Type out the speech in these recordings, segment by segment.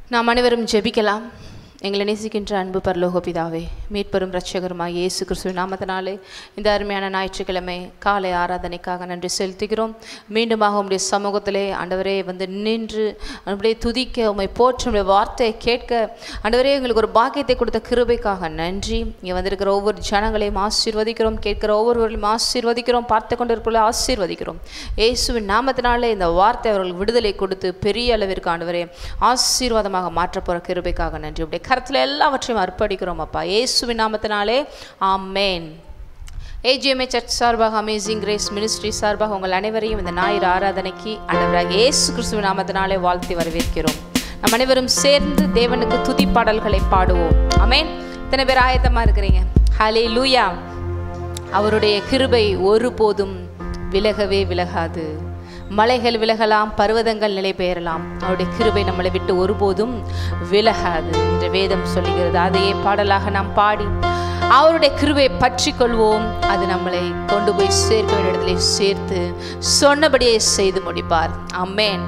நாம் அனைவரும் ஜெபிக்கலாம் எங்களை நேசிக்கின்ற அன்பு பரலோக பிதாவே மீட்பெரும் இரட்சகருமாய் இயேசு கிறிஸ்துவின் நாமத்தினாலே இந்த அருமையான ஞாயிற்றுக்கிழமை காலை ஆராதனைக்காக நன்றி செலுத்துகிறோம் மீண்டுமாக உம்முடைய சமூகத்திலே ஆண்டவரே வந்து நின்று அப்படியே துதிக்க உம்மை போற்ற உம்முடைய வார்த்தையை கேட்க ஆண்டவரே எங்களுக்கு ஒரு பாக்கியத்தை கொடுத்த கிருபைக்காக நன்றி இங்கே வந்திருக்கிற ஒவ்வொரு ஜனங்களையும் ஆசீர்வதிக்கிறோம் கேட்கிற ஒவ்வொருவர்களையும் ஆசீர்வதிக்கிறோம் பார்த்து கொண்டிருப்பவர்களை ஆசீர்வதிக்கிறோம் இயேசுவின் நாமத்தினாலே இந்த வார்த்தை அவர்களுக்கு விடுதலை கொடுத்து பெரிய அளவிற்கு ஆண்டவரே ஆசீர்வாதமாக மாற்றப் போகிற கிருபைக்காக நன்றி உடைய கருத்தில் எல்லாவற்றையும் அர்ப்பணிக்கிறோம் அப்பா இயேசுவின் நாமத்தினாலே ஆமேன் ஏஜிஎம்ஏ சர்ச் சார்பாக அமேசிங் கிரேஸ் மினிஸ்ட்ரி சார்பாக உங்கள் அனைவரையும் இந்த ஞாயிறு ஆராதனைக்கு ஆண்டவராக இயேசு கிறிஸ்துவின் நாமத்தினாலே வாழ்த்தி வரவேற்கிறோம் நம் அனைவரும் சேர்ந்து தேவனுக்கு துதி பாடல்களை பாடுவோம் ஆமென் இத்தனை பேர் ஆயத்தமாக இருக்கிறீங்க ஹலே லூயா அவருடைய கிருபை ஒருபோதும் விலகவே விலகாது மலைகள் விலகலாம் பர்வதங்கள் நிலை பெயரலாம் அவருடைய கிருபை நம்மளை விட்டு ஒருபோதும் விலகாது என்று வேதம் சொல்லுகிறது அதையே பாடலாக நாம் பாடி அவருடைய கிருபையை பற்றி கொள்வோம் அது நம்மளை கொண்டு போய் சேர்க்க வேண்டிய இடத்துல சேர்த்து சொன்னபடியே செய்து முடிப்பார் அம்மேன்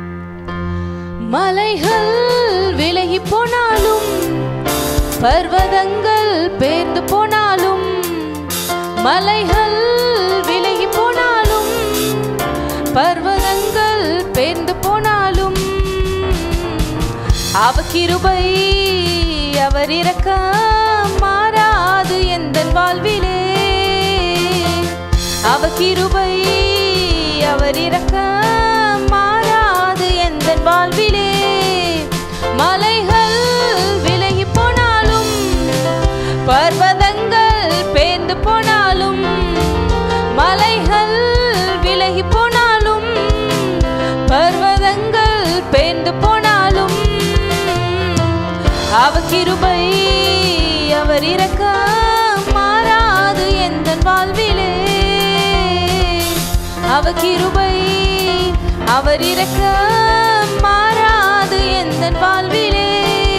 மலைகள் விலகி போனாலும் பர்வதங்கள் பேர்ந்து போனாலும் மலைகள் விலகி போனாலும் பர்வதங்கள் பேர்ந்து போனாலும் அவ கிருபை அவர் இறக்க மாறாது எந்த வாழ்விலே அவ கிருபை அவர் இறக்க மாறாது எந்த வாழ்விலே மலைகள் விலகி போனாலும் பர்வதங்கள் பேர்ந்து போனாலும் மலைகள் விலகி போனாலும் பர்வதங்கள் பேர்ந்து போனாலும் அவ கிருபை அவர் இறக்க மாறாது எந்த வாழ்விலே அவ கிருபை அவர் இறக்க மாறாது எந்த வாழ்விலே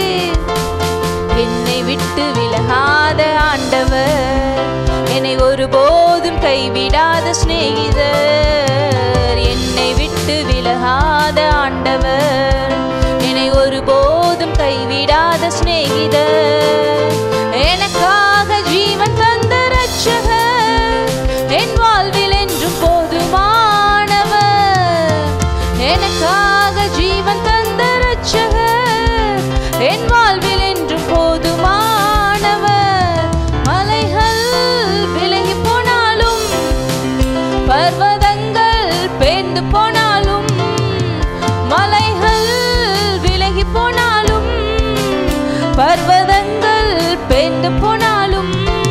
என்னை விட்டு விலகாத ஆண்டவர் என்னை ஒருபோதும் கைவிடாத சிநேகிதர் என்னை விட்டு விலகாத ஆண்டவர் என்னை ஒருபோதும் கைவிடாத சிநேகிதர் எனக்காக ஜீவன் தந்த ரட்சகர் என் வாழ்வில் என்றும் போதுமானவர் எனக்காக ஜீவன் தந்த ரட்சகர் என் வாழ்வில் என்றும் போதுமானவர் மலைகள் விலகி போனாலும் பர்வதங்கள் பேர்ந்து போனாலும் மலைகள் விலகி போனாலும் பர்வதங்கள் பேர்ந்து போனாலும்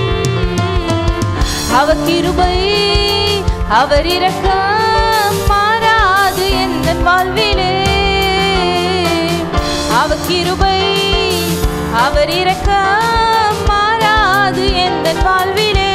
அவ கிருபை அவர் இறக்க மாறாது எந்த வாழ்விலே அவ கிருபை அவர் இறக்க மாறாது எந்த வாழ்விலே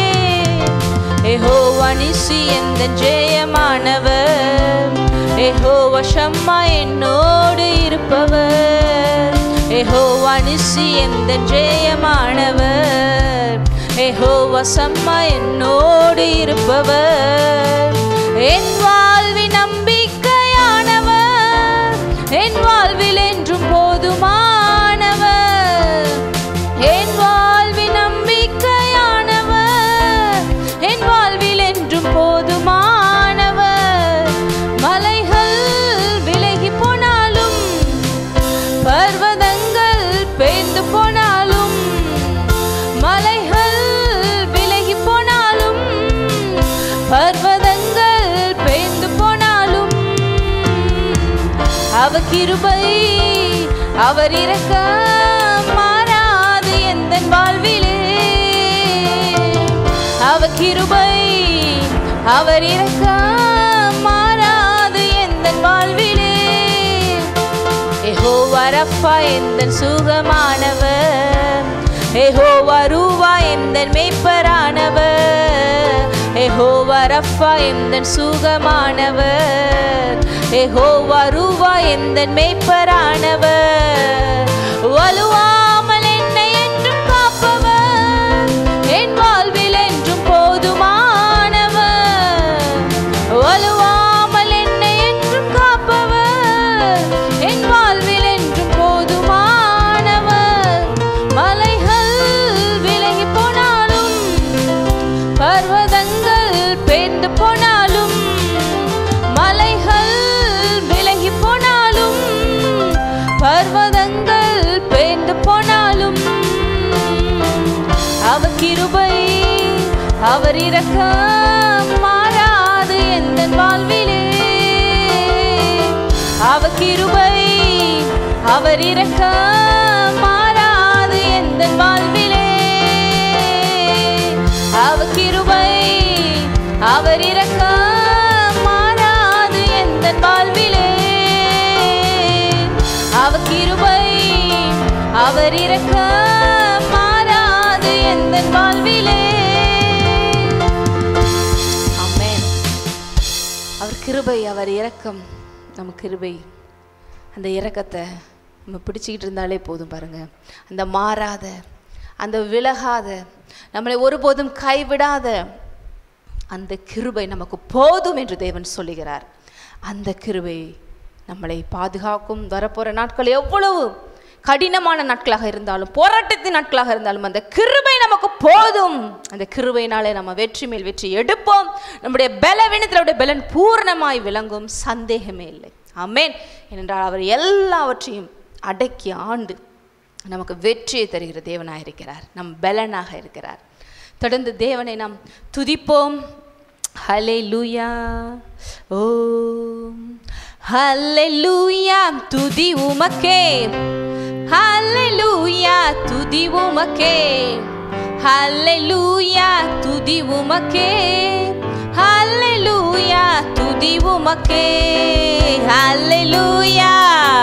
எஹோவா நிசி எந்த ஜெயமானவர் எஹோவா ஷம்மா என்னோடு இருப்பவர் எஹோவா நிசி எந்த ஜெயமானவர் எஹோவா சம்மா என்னோடு இருப்பவர் என் வாழ்வின் நம்பிக்கையானவர் என் வாழ்வில் என்றும் போதுமானவர் என் வாழ்வின் நம்பிக்கையானவர் என் வாழ்வில் என்றும் போதுமானவர் மலைகள் விலகி போனாலும் பர்வதங்கள் பேர்ந்து போனாலும் மலைகள் விலகி போனாலும் பர்வதங்கள் பேர்ந்து போனாலும் அவ கிருபை அவர் இறக்க மாறாது எந்த வாழ்விலே அவ கிருபை அவர் இறக்க மாறாது எந்த வாழ்விலே எஹோவா ரஃபா எந்த சுகமானவர் எஹோவா ரூவா எந்த மேய்ப்பரானவர் எஹோவா ரஃபா எந்த சுகமானவர் எஹோவா ரூவா எந்த மேய்ப்பரானவர் வலுவாமல் என்னை என்றும் காப்பவர் என் வாழ்வில் என்றும் போதுமானவர் வலுவாமல் என்னை என்றும் காப்பவர் என் வாழ்வில் என்றும் போதுமானவர் கிருபை அவர் இரக்கம் மாறாது எந்த வாழ்விலே அவர் கிருபை அவர் இரக்கம் மாறாது எந்த வாழ்விலே அவர் கிருபை அவர் இரக்கம் மாறாது எந்த வாழ்விலே அவர் கிருபை அவர் இரக்கம் மாறாது எந்த வாழ்விலே ஆமென் அவர் கிருபை அவர் இரக்கம் நம்ம கிருபை அந்த இரக்கத்தை நம்ம பிடிச்சிக்கிட்டு இருந்தாலே போதும் பாருங்க அந்த மாறாத அந்த விலகாத நம்மளை ஒருபோதும் கைவிடாத அந்த கிருபை நமக்கு போதும் என்று தேவன் சொல்லுகிறார் அந்த கிருபை நம்மளை பாதுகாக்கும் வரப்போகிற நாட்கள் எவ்வளவு கடினமான நாட்களாக இருந்தாலும் போராட்டத்தின் நாட்களாக இருந்தாலும் அந்த கிருபை நமக்கு போதும் அந்த கிருபையினாலே நம்ம வெற்றி மேல் வெற்றி எடுப்போம் நம்முடைய பலவீனத்தில் அவருடைய பலன் பூரணமாய் விளங்கும் சந்தேகமே இல்லை ஆமென் ஏனென்றால் அவர் எல்லாவற்றையும் அடக்கி ஆண்டு நமக்கு வெற்றியை தருகிற தேவனாக இருக்கிறார் நம் பலனாக இருக்கிறார் தொடர்ந்து தேவனை நாம் துதிப்போம் ஹலே லூயா ஓ ஹலே லூயா துதி உமக்கே ஹலே லூயா துதி உமக்கே ஹலே லூயா துதி உமக்கே ஹலே லூயா துதி உமக்கே ஹலே லூயா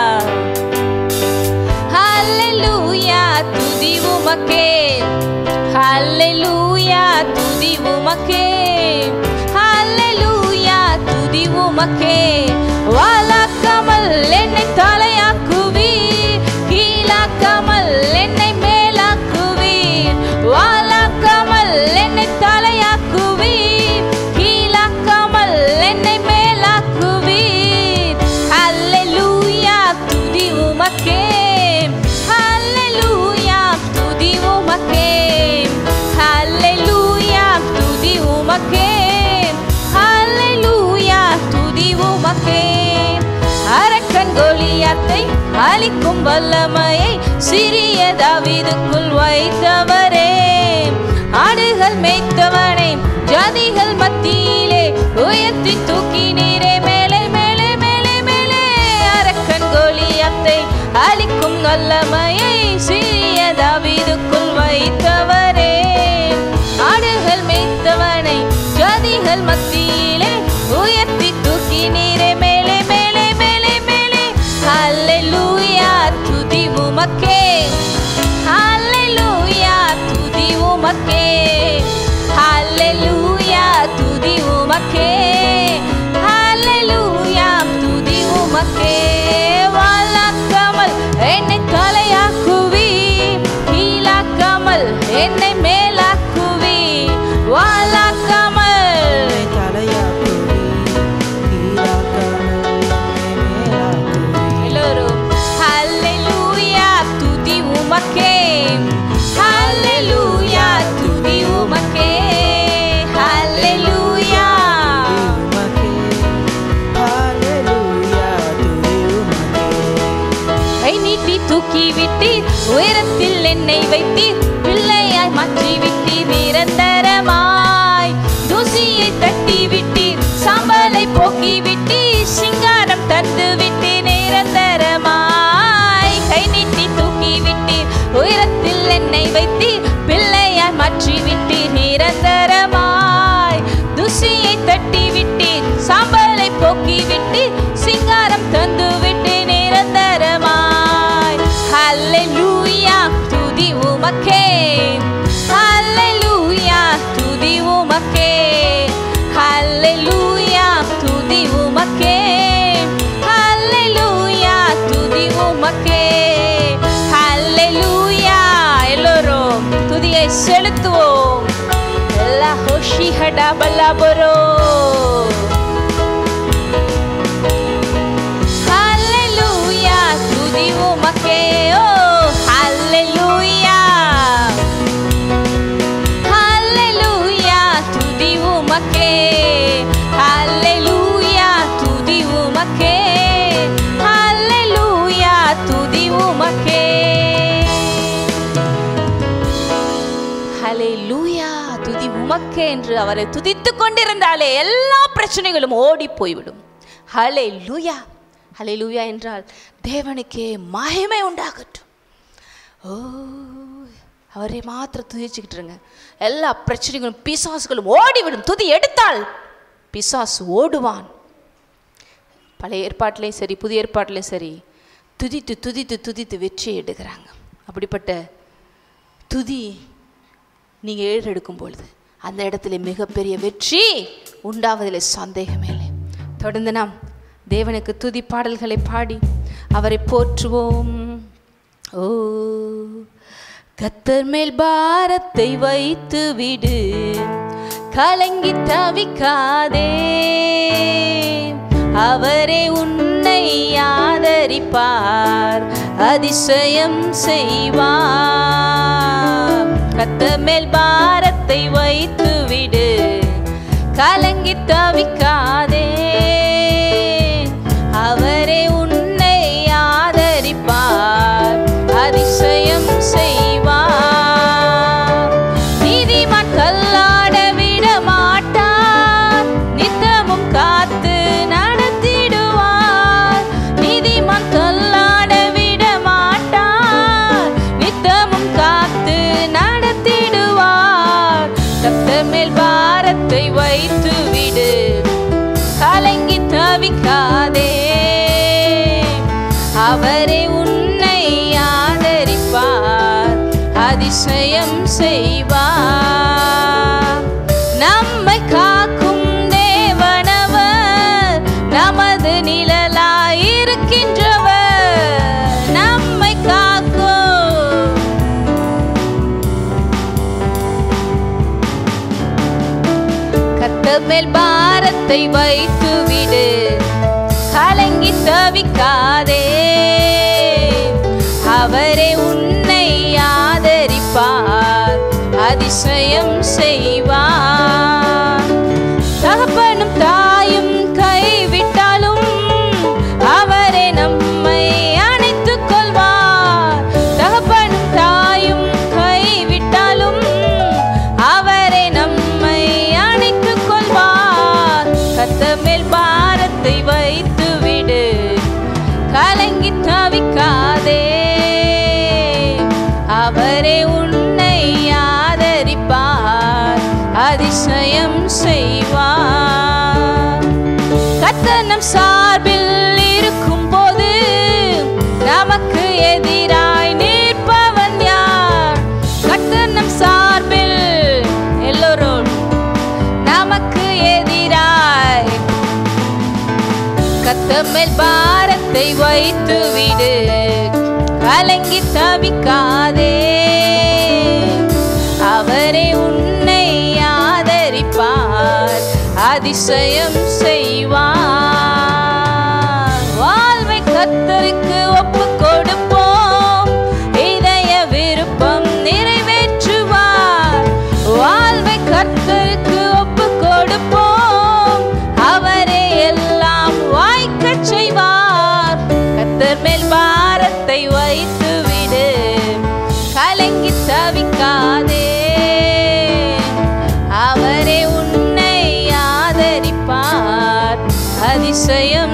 ஹalleluya துதி உமக்கே ஹalleluya துதி உமக்கே ஹalleluya துதி உமக்கே வாலாக்காமல் என்னை தலையாக்குவீர் கீழாக்காமல் என்னை மேலாக்குவீர் வாலாக்காமல் என்னை தலையாக்குவீர் கீழாக்காமல் என்னை மேலாக்குவீர் ஹalleluya துதி உமக்கே ஹalleluya துதி உமக்கே ஹalleluya துதி உமக்கே ஹalleluya துதி உமக்கே அரக்கன் கோலியாத்தை அழிக்கும் வல்லமையை சிறிய தாவீதுக்குள் வைத்தவரே ஆடுகள் மேய்த்தவனை ஜாதிகள் மத்தியிலே உயர்த்தி தூக்கி நீரே மேலே மேலே மேலே மேலே அரக்கன் கோலியாத்தை அழிக்கும் வல்லமையை சிறிய தாவீதுக்குள் வைத்தவரே ஆடுகள் மேய்த்தவனை ஜாதிகள் மத்தியிலே உயர்த்தி தூக்கி நீரே மேலே மேலே மேலே மேலே ஹalleluya துதி உமக்கே ஹalleluya துதி உமக்கே ஹalleluya துதி உமக்கே ஹalleluya துதி உமக்கே வாழாக்காமல் என்னை தலையாக்குவி கீழாக்காமல் என்னை மேலாக்குவி வாழாக்காமல் எல்லோரும் ஹalleluya துதி உமக்கே ஹalleluya துதி உமக்கே ஹalleluya கை நீட்டி தூக்கி விட்டீர் உயரத்தில் என்னை வைத்தீர் பிள்ளையாய் மாற்றி விட்டீர் நிரந்தரமாய் தூசியை தட்டி விட்டீர் சாம்பலை போக்கி விட்டீர் சிங்காரம் தந்து விட்டீர் நிரந்தரமாய் கை நீட்டி தூக்கி விட்டீர் உயரத்தில் என்னை வைத்தீர் பிள்ளையாய் மாற்றி விட்டீர் நிரந்தரமாய் தூசியை தட்டி விட்டீர் சாம்பலை போக்கி விட்டீர் சிங்காரம் தந்து விட்டீர் நிரந்தரமாய் ஹalleluya துதி உமக்கே ஹalleluya துதி உமக்கே ஹalleluya துதி உமக்கே ஹalleluya துதி உமக்கே ஹalleluya எல்லோரும் துதியை செலுத்துவோம் எல்லா ஹோஷி ஹடா பல்லாபரோ ஹalleluya துதி உமக்கே ஓ ஹalleluya ஹalleluya துதி உமக்கே ஹalleluya துதி உமக்கே ஹalleluya துதி உமக்கே ஹலே லூயா துதி உமக்கே என்று அவரை துதித்து கொண்டிருந்தாலே எல்லா பிரச்சனைகளும் ஓடி போய்விடும் ஹலே லூயா ஹலே லூயா என்றால் தேவனுக்கே மகிமை உண்டாகட்டும் ஓ அவரை மாத்திரம் துதிச்சுக்கிட்டு இருங்க எல்லா பிரச்சனைகளும் பிசாசுகளும் ஓடிவிடும் துதி எடுத்தால் பிசாசு ஓடுவான் பழைய ஏற்பாட்டிலையும் சரி புதிய ஏற்பாட்டிலையும் சரி துதித்து துதித்து துதித்து வெற்றி எடுக்கிறாங்க அப்படிப்பட்ட துதி நீங்கள் ஏறெடுக்கும் பொழுது அந்த இடத்துல மிகப்பெரிய வெற்றி உண்டாவதில் சந்தேகமே இல்லை தொடர்ந்து நாம் தேவனுக்கு துதி பாடல்களை பாடி அவரை போற்றுவோம் ஓ கத்தர் மேல் பாரத்தை வைத்து விடு கலங்கி தவிக்காதே அவரே உன்னை ஆதரிப்பார் அதிசயம் செய்வார் கத்தர் மேல் பாரத்தை வைத்து விடு கலங்கி தவிக்காதே அவரே உன்னை ஆதரிப்பார் அதிசயம் செய்வார் நீதிமான் கல்லாட விட மாட்டார் நித்தமும் காத்து நடத்திடுவார் நீதிமான் கல்லாட விட மாட்டார் நித்தமும் காத்து நடத்திடுவார் கத்தர் மேல் பாரத்தை வைத்து விடு கலங்கி தவிக்காதே அவரே உன்னை ஆதரிப்பார் அதிசயம் செய்வார் நம்மை காக்கும் தேவனவர் நமது நிழலாயிருக்கின்றவர் நம்மை காக்கும் கத்தர் மேல் பாரத்தை வைத்து விடு கலங்கி தவிக்காதே அவரே உன்னை ஆதரிப்பார் அதிசயம் செய்வார் தகப்பனும் தாயும் கைவிட்டாலும் அவரே நம்மை அணைத்துக் கொள்வார் தகப்பனும் தாயும் கைவிட்டாலும் அவரே நம்மை அணைத்துக் கொள்வார் கத்த மேல் பாரத்தை வைத்து விடு கலங்கி தவிக்காதே அவரே உன்னை ஆதரிப்பார் அதிசயம் செய்வார் கத்தனம் சார்பில் இருக்கும் போது நமக்கு எதிராய் நிற்பவன் யார் கத்தனம் சார்பில் எல்லோரும் நமக்கு எதிராய் கத்தமேல் பாரத்தை வைத்து விடு கலங்கி தவிக்காதே அவரே உன்னை ஆதரிப்பார் அதிசயம் செய்வார் வாழ்வை கத்தருக்கு ஒப்பு கொடுப்போம் இதய விருப்பம் நிறைவேற்றுவார் வாழ்வை கர்த்தருக்கு ஒப்பு கொடுப்போம் அவரே எல்லாம் வாய்க்கச் செய்வார் கத்தர் மேல் பாரத்தை வைத்து விடு கலங்கி தவிக்காதே அவரே உன்னை ஆதரிப்பார் அதிசயம்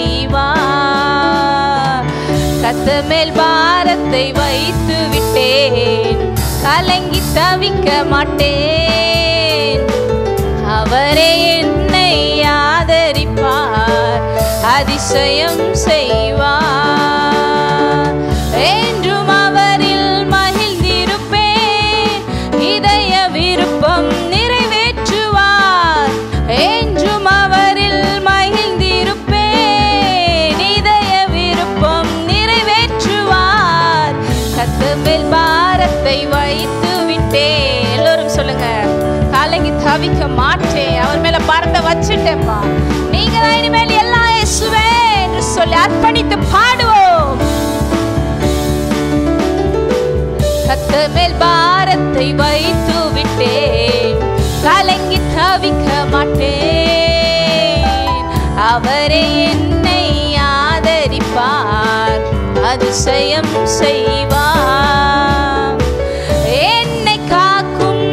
செய்வார் கத்த மேல் பாரத்தை வைத்து விட்டேன் கலங்கி தவிக்க மாட்டேன் அவரே என்னை ஆதரிப்பார் அதிசயம் செய்வார் என்றும் அவரில் மகிழ்ந்திருப்பேன் இதய விருப்பம் நிறைவேற்றுவார் என்றும் அவரில் மகிழ்ந்திருப்பேன் இதய விருப்பம் நிறைவேற்றுவார் கத்தமேல் பாரத்தை வைத்து விட்டேன் எல்லோரும் சொல்லுங்க கலங்கி தவிக்க மாட்டேன் அவர் மேல பாரத்தை வச்சுட்டேன்ப்பா நீங்க தான் இனிமேல் எல்லாம் இயேசுவே என்று சொல்லி அர்ப்பணித்து பாடுவோம் கத்த மேல் பாரத்தை வைத்து விட்டேன் கலங்கி தவிக்க மாட்டேன் அவரே என்னை ஆதரிப்பார் அதிசயம் செய்வார் என்னை காக்கும்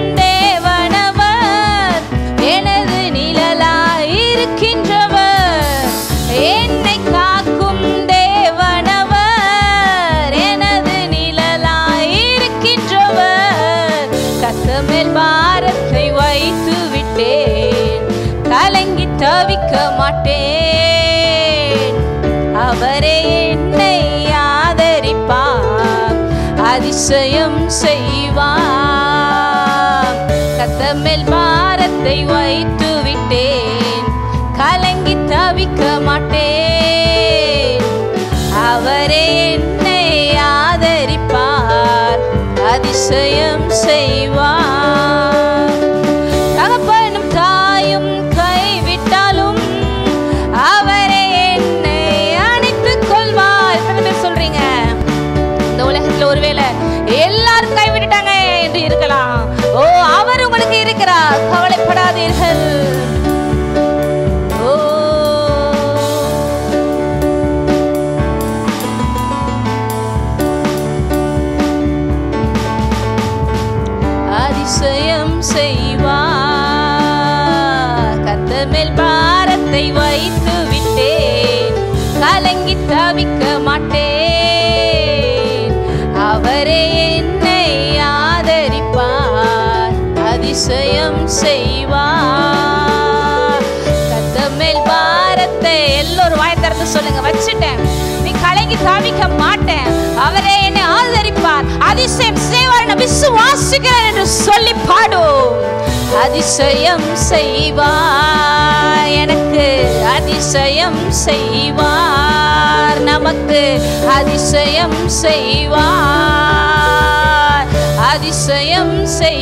கத்தமேல் பாரத்தை வைத்து விட்டேன் கலங்கி தவிக்க மாட்டேன் அவரே என்னை ஆதரிப்பார் அதிசயம் செய்வார் கத்தமேல் பாரத்தை வைத்து விட்டேன் கலங்கி தவிக்க மாட்டேன் அவரே என்னை ஆதரிப்பார் அதிசயம் செய்வார் தகப்பனும் தாயும் கைவிட்டாலும் அவரே என்னை அணைத்துக் கொள்வார் எத்தனை பேர் சொல்றீங்க இந்த உலகத்துல ஒருவேளை எல்லாரும் கைவிட்டுட்டாங்க என்று இருக்கலாம் ஓ அவர் உங்களுக்கு இருக்கிறார் கவலைப்படாதீர்கள் ஓ அதிசயம் செய்வார் கத்தமேல் பாரத்தை வைத்து விட்டேன் கலங்கி தவிக்க மாட்டேன் அவரே என்னை ஆதரிப்பார் அதிசயம் செய்வார் கத்தமேல் பாரத்தை எல்லோரும் வாய் திறந்து சொல்லுங்க வச்சுட்டேன் நீ கலங்கி தாவிக்க மாட்டேன் அவரே என்னை ஆதரிப்பார் அதிசயம் செய்வார் நான் விசுவாசிக்கிறேன் என்று சொல்லி பாடும் அதிசயம் செய்வார் எனக்கு அதிசயம் செய்வார் நமக்கு அதிசயம் செய்வார் அதிசயம்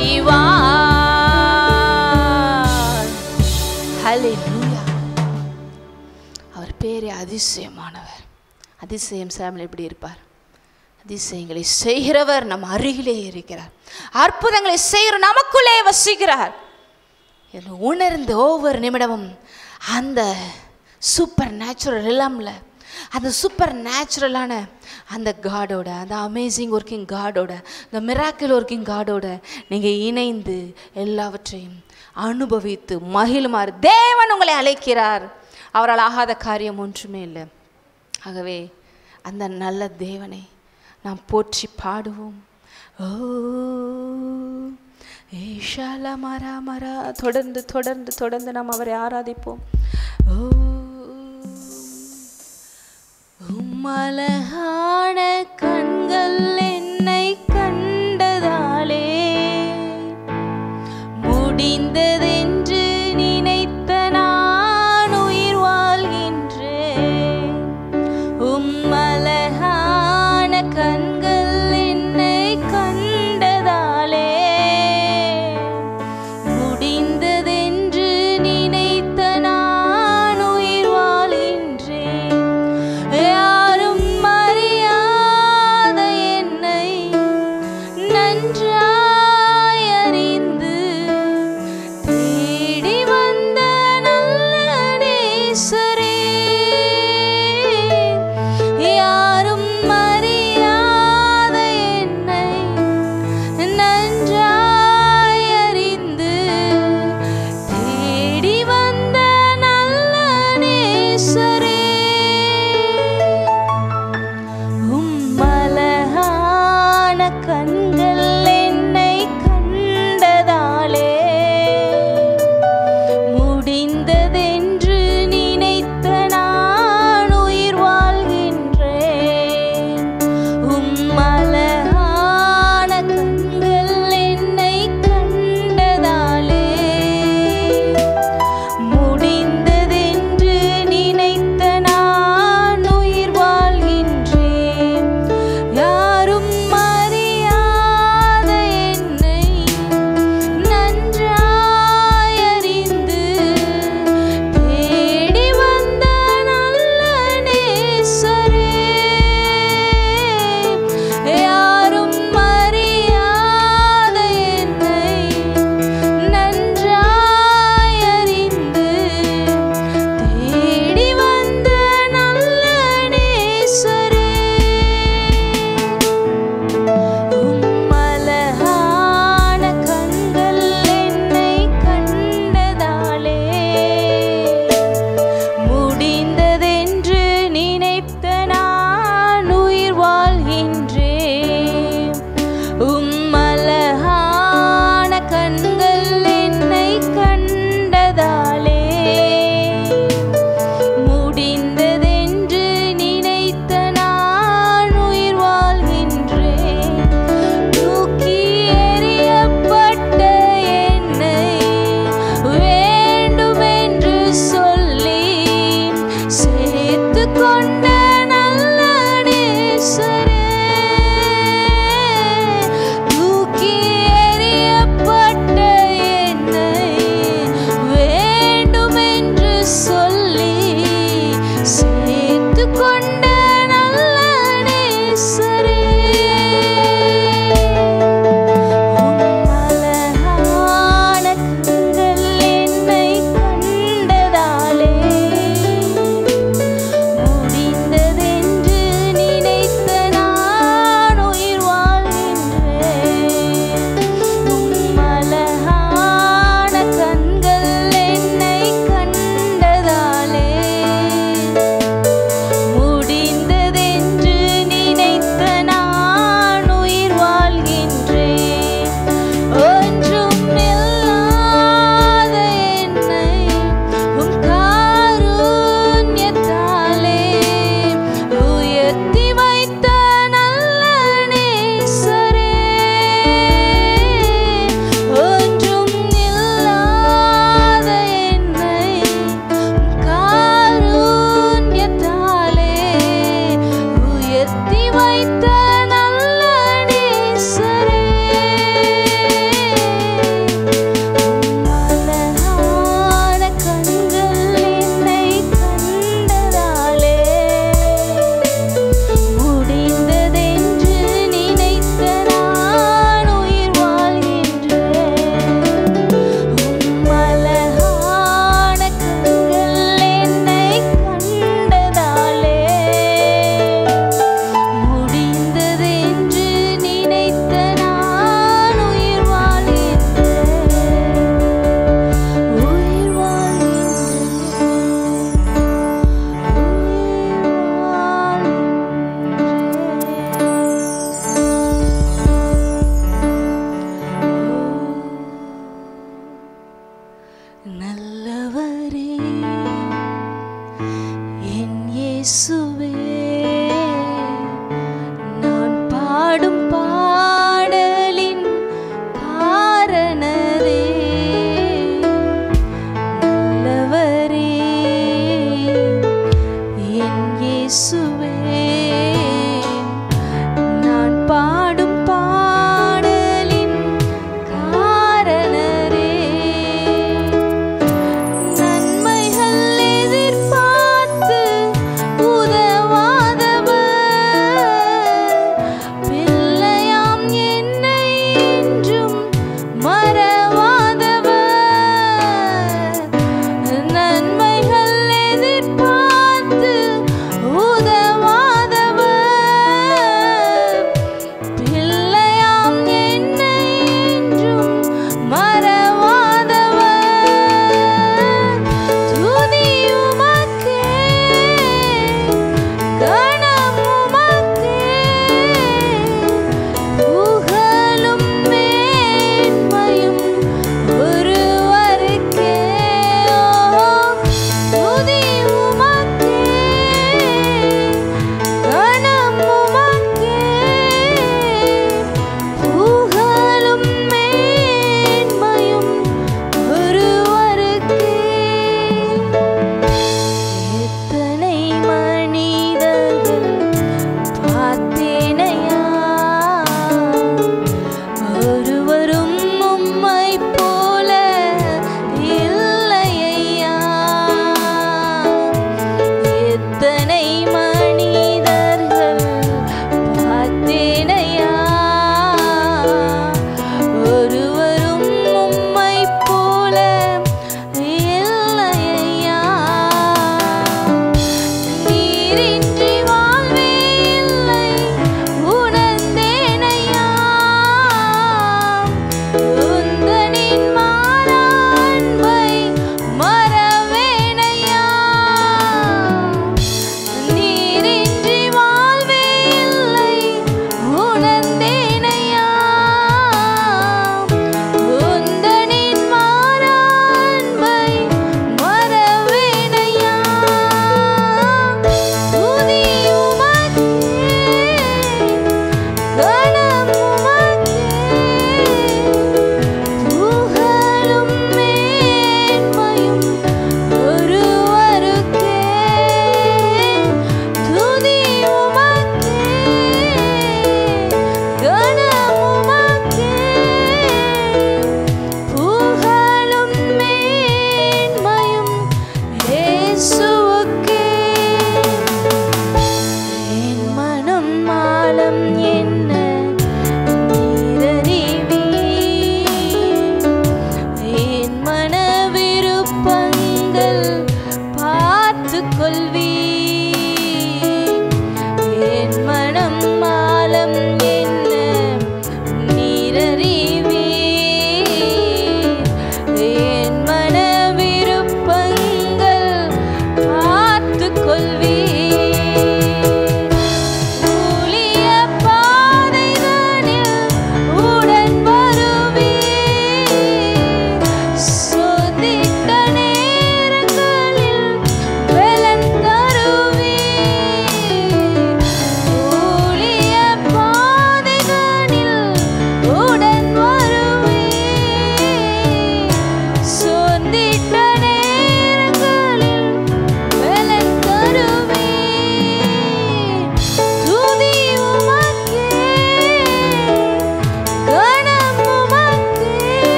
செய்வார் ஹalleluya அவர் பேரே அதிசயமானவர் அதிசயம் சாமல் எப்படி இருப்பார் அதிசயங்களை செய்கிறவர் நம் அருகிலே இருக்கிறார் அற்புதங்களை செய்கிற நமக்குள்ளே வசிக்கிறார் இதை உணர்ந்து ஒவ்வொரு நிமிடமும் அந்த சூப்பர் நேச்சுரல் இல்லாமல அந்த சூப்பர் நேச்சுரலான அந்த காடோட அந்த அமேசிங் ஒர்க்கிங் காடோட இந்த மிராக்கிள் ஒர்க்கிங் காடோட நீங்கள் இணைந்து எல்லாவற்றையும் அனுபவித்து மகிழுமாறு தேவன் உங்களை அழைக்கிறார் அவரால் ஆகாத காரியம் ஒன்றுமே இல்லை ஆகவே அந்த நல்ல தேவனை நாம் போற்றி பாடுவோம் ஓ ஏஷால மரா மரா தொடர்ந்து தொடர்ந்து தொடர்ந்து நாம் அவரை ஆராதிப்போம் ஓ உம்மலகான கண்கள் என்னை கண்டதாலே முடிந்ததென்று நினைத்த நான் உயிர் வாழ்கின்றேன் உம்மலகான கண்கள் என்னை கண்டதாலே முடிந்ததென்று நினைத்த நான் உயிர் வாழ்கின்றேன் யாரும் அறியாத என்னை நன்றாய் அறிந்து தேடி வந்த நல்ல நேசரே யாரும் அறியாத என்னை நன்றாய் அறிந்து தேடி வந்த நல்ல நேசரே உம்மலகான கண்கள் என்னை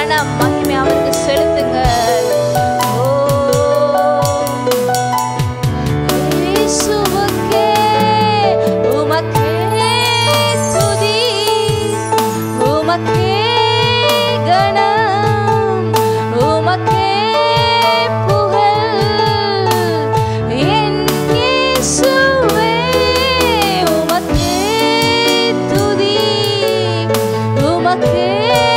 கன மகிமை அவருக்கு செலுத்துங்கள் ஓ இயேசுவுக்கே உமக்கே துதி உமக்கே கணம் உமக்கே புகழ் என் இயேசுவே உமக்கே துதி உமக்கே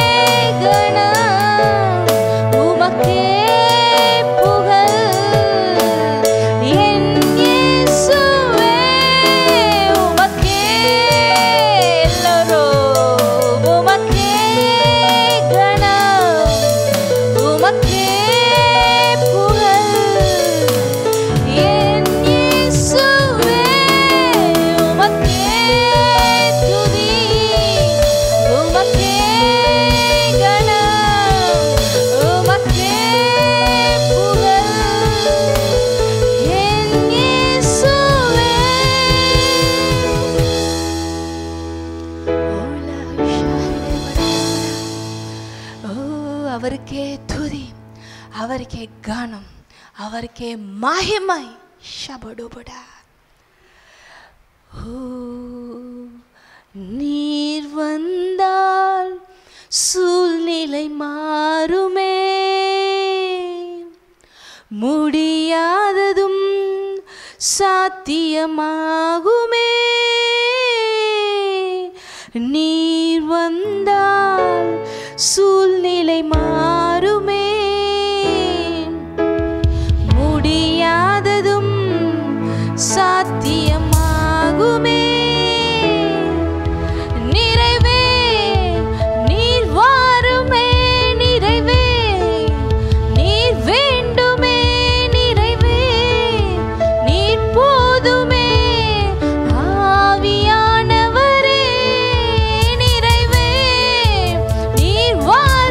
கணம் உமக்கே புகழ் என் இயேசுவே உமக்கே எல்லோரும் உமக்கே கணம் உமக்கே புகழ் என் இயேசுவே உமக்கே துதி உமக்கே கணம் உமக்கே புகழ் என் இயேசுவே ஓ அவருக்கே துதி அவருக்கே கானம் அவருக்கே மகிமை ஷபடுபடா ஓ நீர் வந்தால் சூழ்நிலை மாறுமே முடியாததும் சாத்தியமாகுமே நீர் வந்தால் சூழ்நிலை மாறுமே முடியாததும் சாத்தியமாகுமே நிறைவே நீர் வாருமே நிறைவே நீர் வேண்டுமே நிறைவே நீர் போதுமே ஆவியானவரே நிறைவே நீர் வாருமே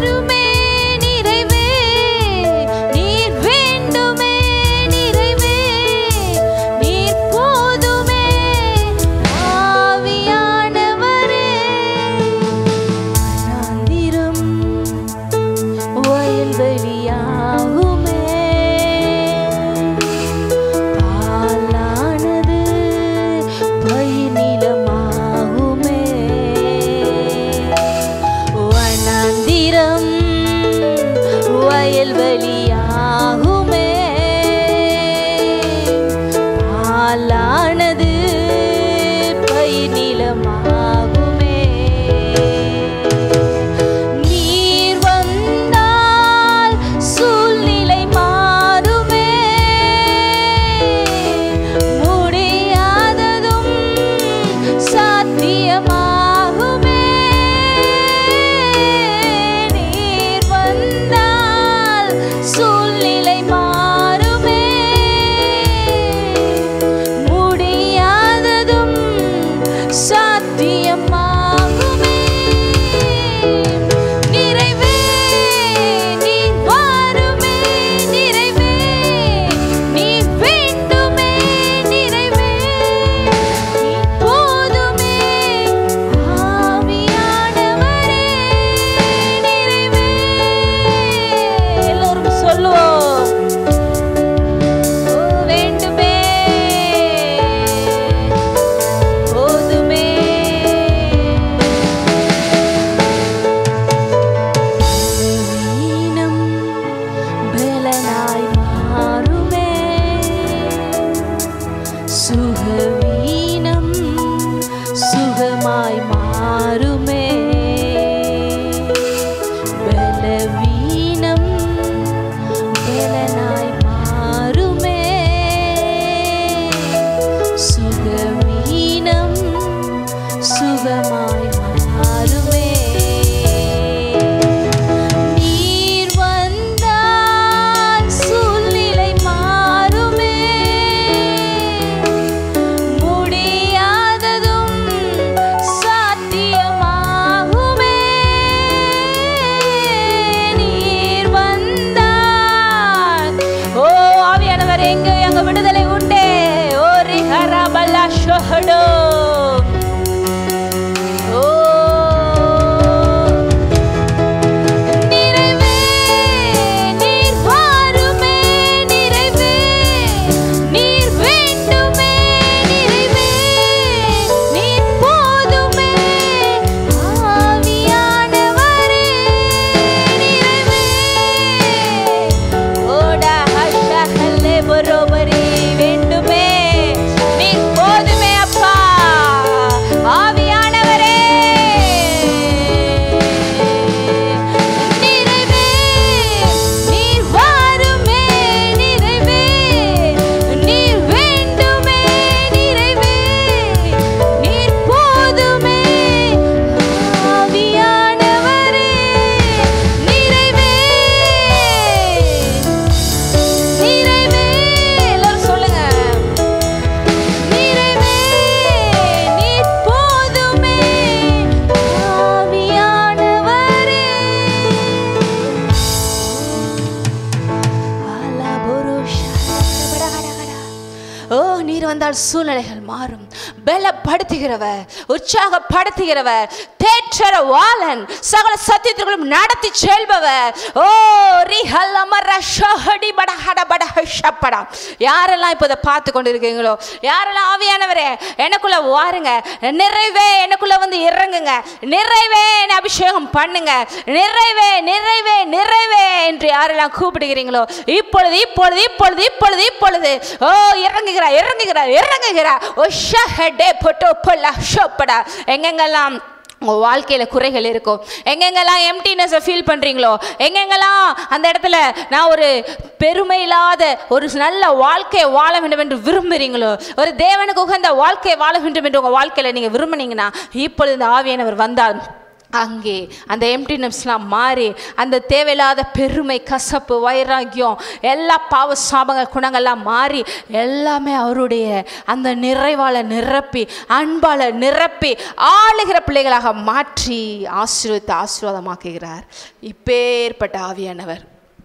வந்தால் சூழ்நிலைகள் மாறும் பலப்படுத்துகிறவர் உற்சாகப்படுத்துகிறவர் தேற்றர வாளன் சகல சத்தியத்திற்குள்ளும் நடத்தி செல்பவர் ஓ ரிஹல் அமர ஷஹடி பட ஹட பட ஷப்படா யாரெல்லாம் இப்போ இதை பார்த்து கொண்டு இருக்கீங்களோ யாரெல்லாம் ஆவியானவரே எனக்குள்ள வாருங்க நிறைவே எனக்குள்ள வந்து இறங்குங்க நிறைவே என்னை அபிஷேகம் பண்ணுங்க நிறைவே நிறைவே நிறைவே என்று யாரெல்லாம் கூப்பிடுகிறீங்களோ இப்பொழுது இப்பொழுது இப்பொழுது இப்பொழுது இப்பொழுது ஓ இறங்குகிறார் இறங்குகிறார் இறங்குகிறார் ஓ ஷஹடே பொட்டோ பொல்லா ஷோப்படா எங்கெங்கெல்லாம் உங்கள் வாழ்க்கையில் குறைகள் இருக்கும் எங்கெங்கெல்லாம் எம்டினஸை ஃபீல் பண்ணுறீங்களோ எங்கெங்கெல்லாம் அந்த இடத்துல நான் ஒரு பெருமை இல்லாத ஒரு நல்ல வாழ்க்கையை வாழ வேண்டும் என்று விரும்புகிறீங்களோ ஒரு தேவனுக்கு உகந்த வாழ்க்கையை வாழ வேண்டும் என்று உங்கள் வாழ்க்கையில் நீங்கள் விரும்புனீங்கன்னா இப்பொழுது இந்த ஆவியானவர் வந்தால் அங்கே அந்த எம்டினஸ்லாம் மாறி அந்த தேவையில்லாத பெருமை கசப்பு வைராக்கியம் எல்லா பாவ சாபங்கள் குணங்கள்லாம் மாறி எல்லாமே அவருடைய அந்த நிறைவால நிரப்பி அன்பால நிரப்பி ஆளுகிற பிள்ளைகளாக மாற்றி ஆசீர்வதித்து ஆசீர்வாதமாக்குகிறார் இப்பேற்பட்ட ஆவியானவர்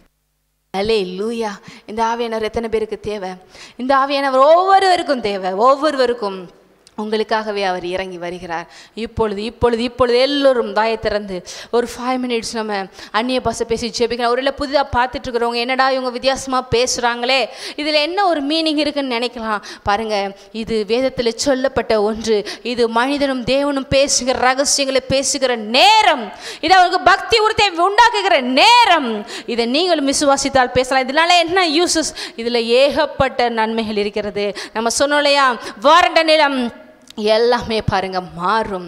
அலே லூயா இந்த ஆவியானவர் எத்தனை பேருக்கு தேவை இந்த ஆவியானவர் ஒவ்வொருவருக்கும் தேவை ஒவ்வொருவருக்கும் உங்களுக்காகவே அவர் இறங்கி வருகிறார் இப்பொழுது இப்பொழுது இப்பொழுது எல்லோரும் தாயை திறந்து ஒரு ஃபைவ் மினிட்ஸ் நம்ம அந்நிய பாசை பேசி ஜெபிக்கலாம் ஒரு புதிதாக பார்த்துட்டு இருக்கிறவங்க என்னடா இவங்க வித்தியாசமாக பேசுகிறாங்களே இதில் என்ன ஒரு மீனிங் இருக்குன்னு நினைக்கலாம் பாருங்க இது வேதத்தில் சொல்லப்பட்ட ஒன்று இது மனிதனும் தேவனும் பேசுகிற ரகசியங்களை பேசுகிற நேரம் இது அவருக்கு பக்தி உறுத்தை உண்டாக்குகிற நேரம் இதை நீங்களும் விசுவாசித்தால் பேசலாம் இதனால என்ன யூசஸ் இதில் ஏகப்பட்ட நன்மைகள் இருக்கிறது நம்ம சொன்னோம் இல்லையா வறண்ட நிலம் எல்லாமே பாருங்க மாறும்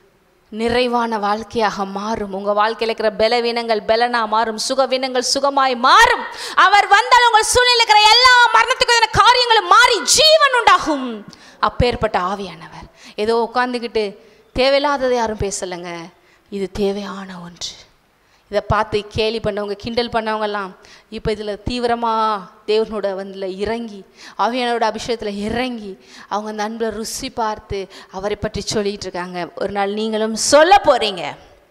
நிறைவான வாழ்க்கையாக மாறும் உங்க வாழ்க்கையில் இருக்கிற பலவீனங்கள் பலனா மாறும் சுகவீனங்கள் சுகமாய் மாறும் அவர் வந்தால் உங்கள் சூழ்நிலை இருக்கிற எல்லா மரணத்துக்கு எதிரான காரியங்களும் மாறி ஜீவன் உண்டாகும் அப்பேற்பட்ட ஆவியானவர் ஏதோ உட்காந்துக்கிட்டு தேவையில்லாததை யாரும் பேசலைங்க இது தேவையான ஒன்று இதை பார்த்து கேலி பண்ணவங்க கிண்டல் பண்ணவங்கெல்லாம் இப்போ இதில் தீவிரமாக தேவனோட வந்துல இறங்கி அவையனோட அபிஷேகத்தில் இறங்கி அவங்க அந்த அன்பில் ருசி பார்த்து அவரை பற்றி சொல்லிட்டு இருக்காங்க ஒரு நாள் நீங்களும் சொல்ல போகிறீங்க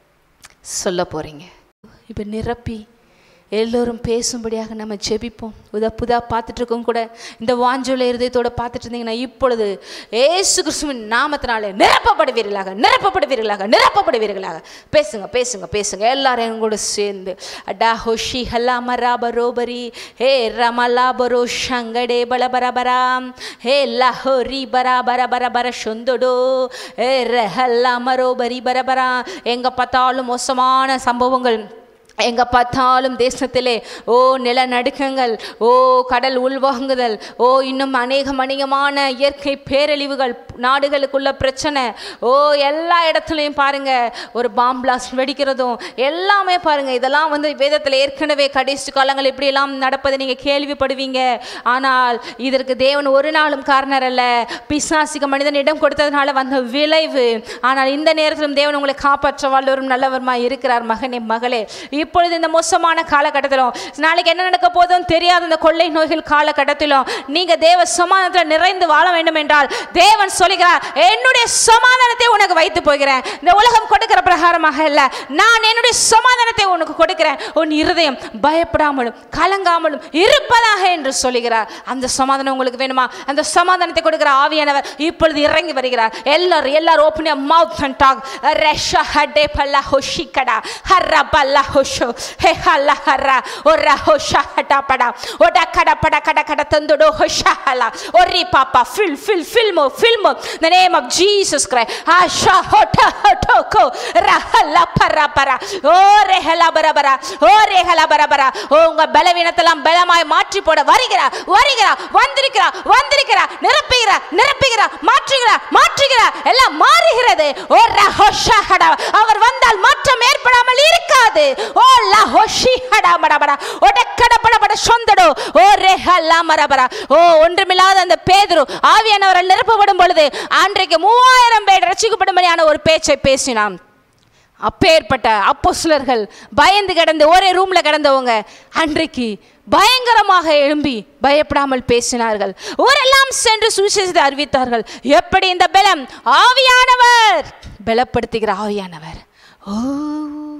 சொல்ல போகிறீங்க இப்போ நிரப்பி எல்லோரும் பேசும்படியாக நம்ம ஜெபிப்போம் உதா புதா பார்த்துட்டு இருக்கோம் கூட இந்த வாஞ்சோல இருதயத்தோட பார்த்துட்டு இருந்தீங்கன்னா இப்பொழுது ஏசு கிறிஸ்துவின் நாமத்தினாலே நிரப்பப்படுவீர்களாக நிரப்பப்படுவீர்களாக நிரப்பப்படுவீர்களாக பேசுங்க பேசுங்க பேசுங்க எல்லாரும் எங்களோட சேர்ந்து அடா ஹோஷி ஹல்லா மராப ரோபரி ஹே ரமலாபரோ ஷங்கடே பல பரபராம் ஹே லஹோரி பரா பர பர பர சொந்தொடோ ஹே ரஹல்லா மரோ பரி பரபரா எங்கே பார்த்தாலும் மோசமான சம்பவங்கள் எங்கே பார்த்தாலும் தேசத்திலே ஓ நிலநடுக்கங்கள் ஓ கடல் உள்வாங்குதல் ஓ இன்னும் அநேகம் அநேகமான இயற்கை பேரழிவுகள் நாடுகளுக்குள்ள பிரச்சனை ஓ எல்லா இடத்துலையும் பாருங்க ஒரு பாம் பிளாஸ்ட் வெடிக்கிறதும் எல்லாமே பாருங்க இதெல்லாம் வந்து வேதத்தில் ஏற்கனவே கடைசி காலங்கள் இப்படியெல்லாம் நடப்பதை நீங்கள் கேள்விப்படுவீங்க ஆனால் இதற்கு தேவன் ஒரு நாளும் காரணர் அல்ல பிசாசிக மனிதன் இடம் கொடுத்ததுனால வந்த விளைவு ஆனால் இந்த நேரத்திலும் தேவன் உங்களை காப்பாற்ற வல்லவரும் நல்லவருமாய் இருக்கிறார் மகனே மகளே இப்பொழுது இந்த மோசமான காலகட்டத்திலும் நாளைக்கு என்ன நடக்க போதும் தெரியாத இந்த கொள்ளை நோய்கள் காலகட்டத்திலும் நீங்க தேவ சமாதானத்தில் நிறைந்து வாழ வேண்டும் என்றால் தேவன் சொல்லுகிறார் என்னுடைய சமாதானத்தை உனக்கு வைத்து போகிறேன் இந்த உலகம் கொடுக்கிற பிரகாரமாக இல்ல நான் என்னுடைய சமாதானத்தை உனக்கு கொடுக்கிறேன் உன் இருதயம் பயப்படாமலும் கலங்காமலும் இருப்பதாக என்று சொல்லுகிறார் அந்த சமாதானம் உங்களுக்கு வேணுமா அந்த சமாதானத்தை கொடுக்கிற ஆவியானவர் இப்பொழுது இறங்கி வருகிறார் எல்லாரும் எல்லாரும் ஓப்பன் மவுத் அண்ட் டாக் ரெஷா ஹடே பல்லா ஹோஷிகடா ஹர்ரா பல்லா ஹோஷோ ஹே ஹல்லா ஹர்ரா ஒரா ஹோஷா ஹடா படா ஒடா கட பட கட கட தந்தோடோ ஹோஷா ஹலா ஒரி பாப்பா ஃபில் ஃபில் ஃபில்மோ ஃபில்மோ the name of Jesus Christ ஆஷா ஹோட்டா ஹோட்டோகோ ரஹல்லா பரா பரா ஓ ரெஹலா பரபரா ஓ ரெஹலா பரபரா ஓ உங்க பலவீனத்தெல்லாம் பலமாய் மாற்றி போட வருகிறா வருகிறா வந்திருக்கிறா வந்திருக்கிறா நிரப்புகிறா நிரப்புகிறா மாற்றுகிறா மாற்றுகிறா எல்லாம் மாறுகிறது ஓ ரஹோஷா ஹடா அவர் வந்தால் மாற்றம் ஏற்படாமல் இருக்காது ஓ லஹோஷி ஹடா மடபடா ஒடக்கட படபட சொந்தடோ ஓ ரெஹல்லா மரபரா ஓ ஒன்றுமில்லாத அந்த பேதுரு ஆவியானவரால் நிரப்பப்படும் பொழுது அன்றைக்கு மூவாயிரம் பேர் ரசிக்கப்படும்படியான ஒரு பேச்சை பேசினான் அப்பேற்பட்ட அப்போஸ்தலர்கள் பயந்து கிடந்து ஒரே ரூம்ல கிடந்தவங்க அன்றைக்கு பயங்கரமாக எழும்பி பயப்படாமல் பேசினார்கள் ஊரெல்லாம் சென்று சுவிசேஷத்தை அறிவித்தார்கள் எப்படி இந்த பலம் ஆவியானவர் பலப்படுத்துகிற ஆவியானவர் ஓ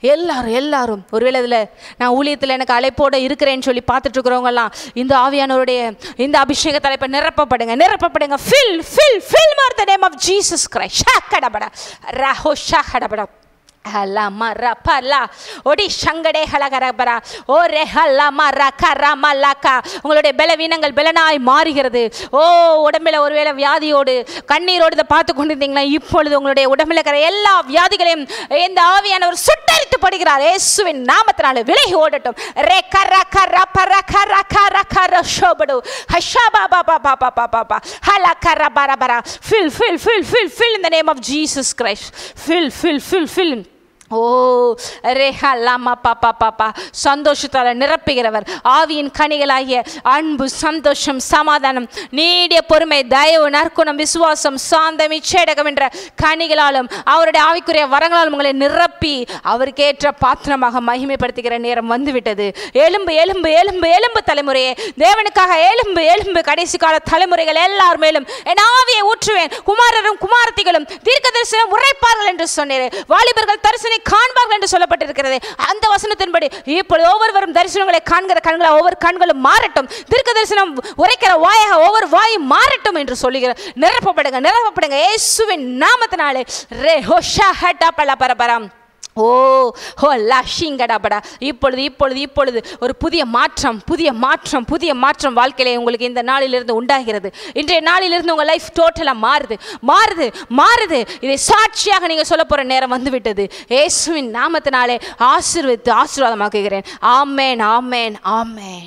எல்லாரும் எல்லாரும் ஒருவேளை இதில் நான் ஊழியத்தில் எனக்கு அழைப்போடு இருக்கிறேன்னு சொல்லி பார்த்துட்டு இருக்கிறவங்கலாம் இந்த ஆவியானவருடைய இந்த அபிஷேக தலைப்பை நிரப்பப்படுங்க நிரப்பப்படுங்க fill fill fill more the name of Jesus Christ ஷாக்கடபட ரஹோ ஷாக்கடபட ஹலா மர பலா ஒடி சங்கடே ஹலகரபரா ஓ ரே ஹலா மர கரா மல்லாக்கா உங்களுடைய பலவீனங்கள் பலனாய் மாறுகிறது ஓ உடம்பில் ஒருவேளை வியாதியோடு கண்ணீரோடு இதை பார்த்து கொண்டிருந்தீங்கன்னா இப்பொழுது உங்களுடைய உடம்பில் இருக்கிற எல்லா வியாதிகளையும் இந்த ஆவியானவர் சுட்டரித்து படுகிறார் இயேசுவின் நாமத்தினால விலகி ஓடட்டும் ரே கர கர பர கர கர கர ஷோபடு ஹஷா பாபா பாபா பாபா பாபா ஹலா கர பர பர fill fill fill fill fill in the name of Jesus Christ fill fill fill fill ஓ ரேஹா லாமா பாப்பா பாப்பா சந்தோஷத்தால் நிரப்புகிறவர் ஆவியின் கனிகளாகிய அன்பு சந்தோஷம் சமாதானம் நீடிய பொறுமை தயவு நற்குணம் விசுவாசம் சாந்தம் இச்சேடகம் என்ற கனிகளாலும் அவருடைய ஆவிக்குரிய வரங்களாலும் உங்களை நிரப்பி அவருக்கேற்ற பாத்திரமாக மகிமைப்படுத்துகிற நேரம் வந்துவிட்டது எலும்பு எலும்பு எலும்பு எலும்பு தலைமுறையே தேவனுக்காக எலும்பு எலும்பு கடைசி கால தலைமுறைகள் எல்லார் மேலும் என் ஆவியை ஊற்றுவேன் குமாரரும் குமாரத்திகளும் தீர்க்க தரிசனம் உரைப்பார்கள் என்று சொன்னேன் வாலிபர்கள் தரிசனை காண்பார்கள் என்று சொல்லப்பட்டிருக்கிறது அந்த வசனத்தின்படி இப்பொழுது ஒவ்வொருவரும் தரிசனங்களை காண்கிற கண்களை ஒவ்வொரு கண்களும் மாறட்டும் தீர்க்க தரிசனம் உரைக்கிற வாயாக ஒவ்வொரு வாயும் மாறட்டும் என்று சொல்லுகிற நிரப்பப்படுங்க நிரப்பப்படுங்க இயேசுவின் நாமத்தினாலே ரே ஹோஷா ஹட்டா பல பரபரம் ஓ ஹோ லஷிங்கடாபடா இப்பொழுது இப்பொழுது இப்பொழுது ஒரு புதிய மாற்றம் புதிய மாற்றம் புதிய மாற்றம் வாழ்க்கையிலே உங்களுக்கு இந்த நாளிலிருந்து உண்டாகிறது இன்றைய நாளிலிருந்து உங்கள் லைஃப் டோட்டலாக மாறுது மாறுது மாறுது இதை சாட்சியாக நீங்கள் சொல்ல போகிற நேரம் வந்துவிட்டது இயேசுவின் நாமத்தினாலே ஆசீர்வதித்து ஆசீர்வாதமாக்குகிறேன் ஆமேன் ஆமேன் ஆமேன்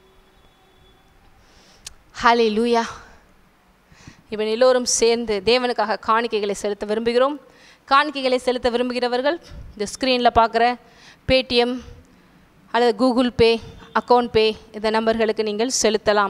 ஹலே லூயா இவன் எல்லோரும் சேர்ந்து தேவனுக்காக காணிக்கைகளை செலுத்த விரும்புகிறோம் காணிக்கைகளை செலுத்த விரும்புகிறவர்கள் இந்த ஸ்க்ரீனில் பார்க்குற பேடிஎம் அல்லது கூகுள் பே அக்கௌண்ட் பே இந்த நம்பர்களுக்கு நீங்கள் செலுத்தலாம்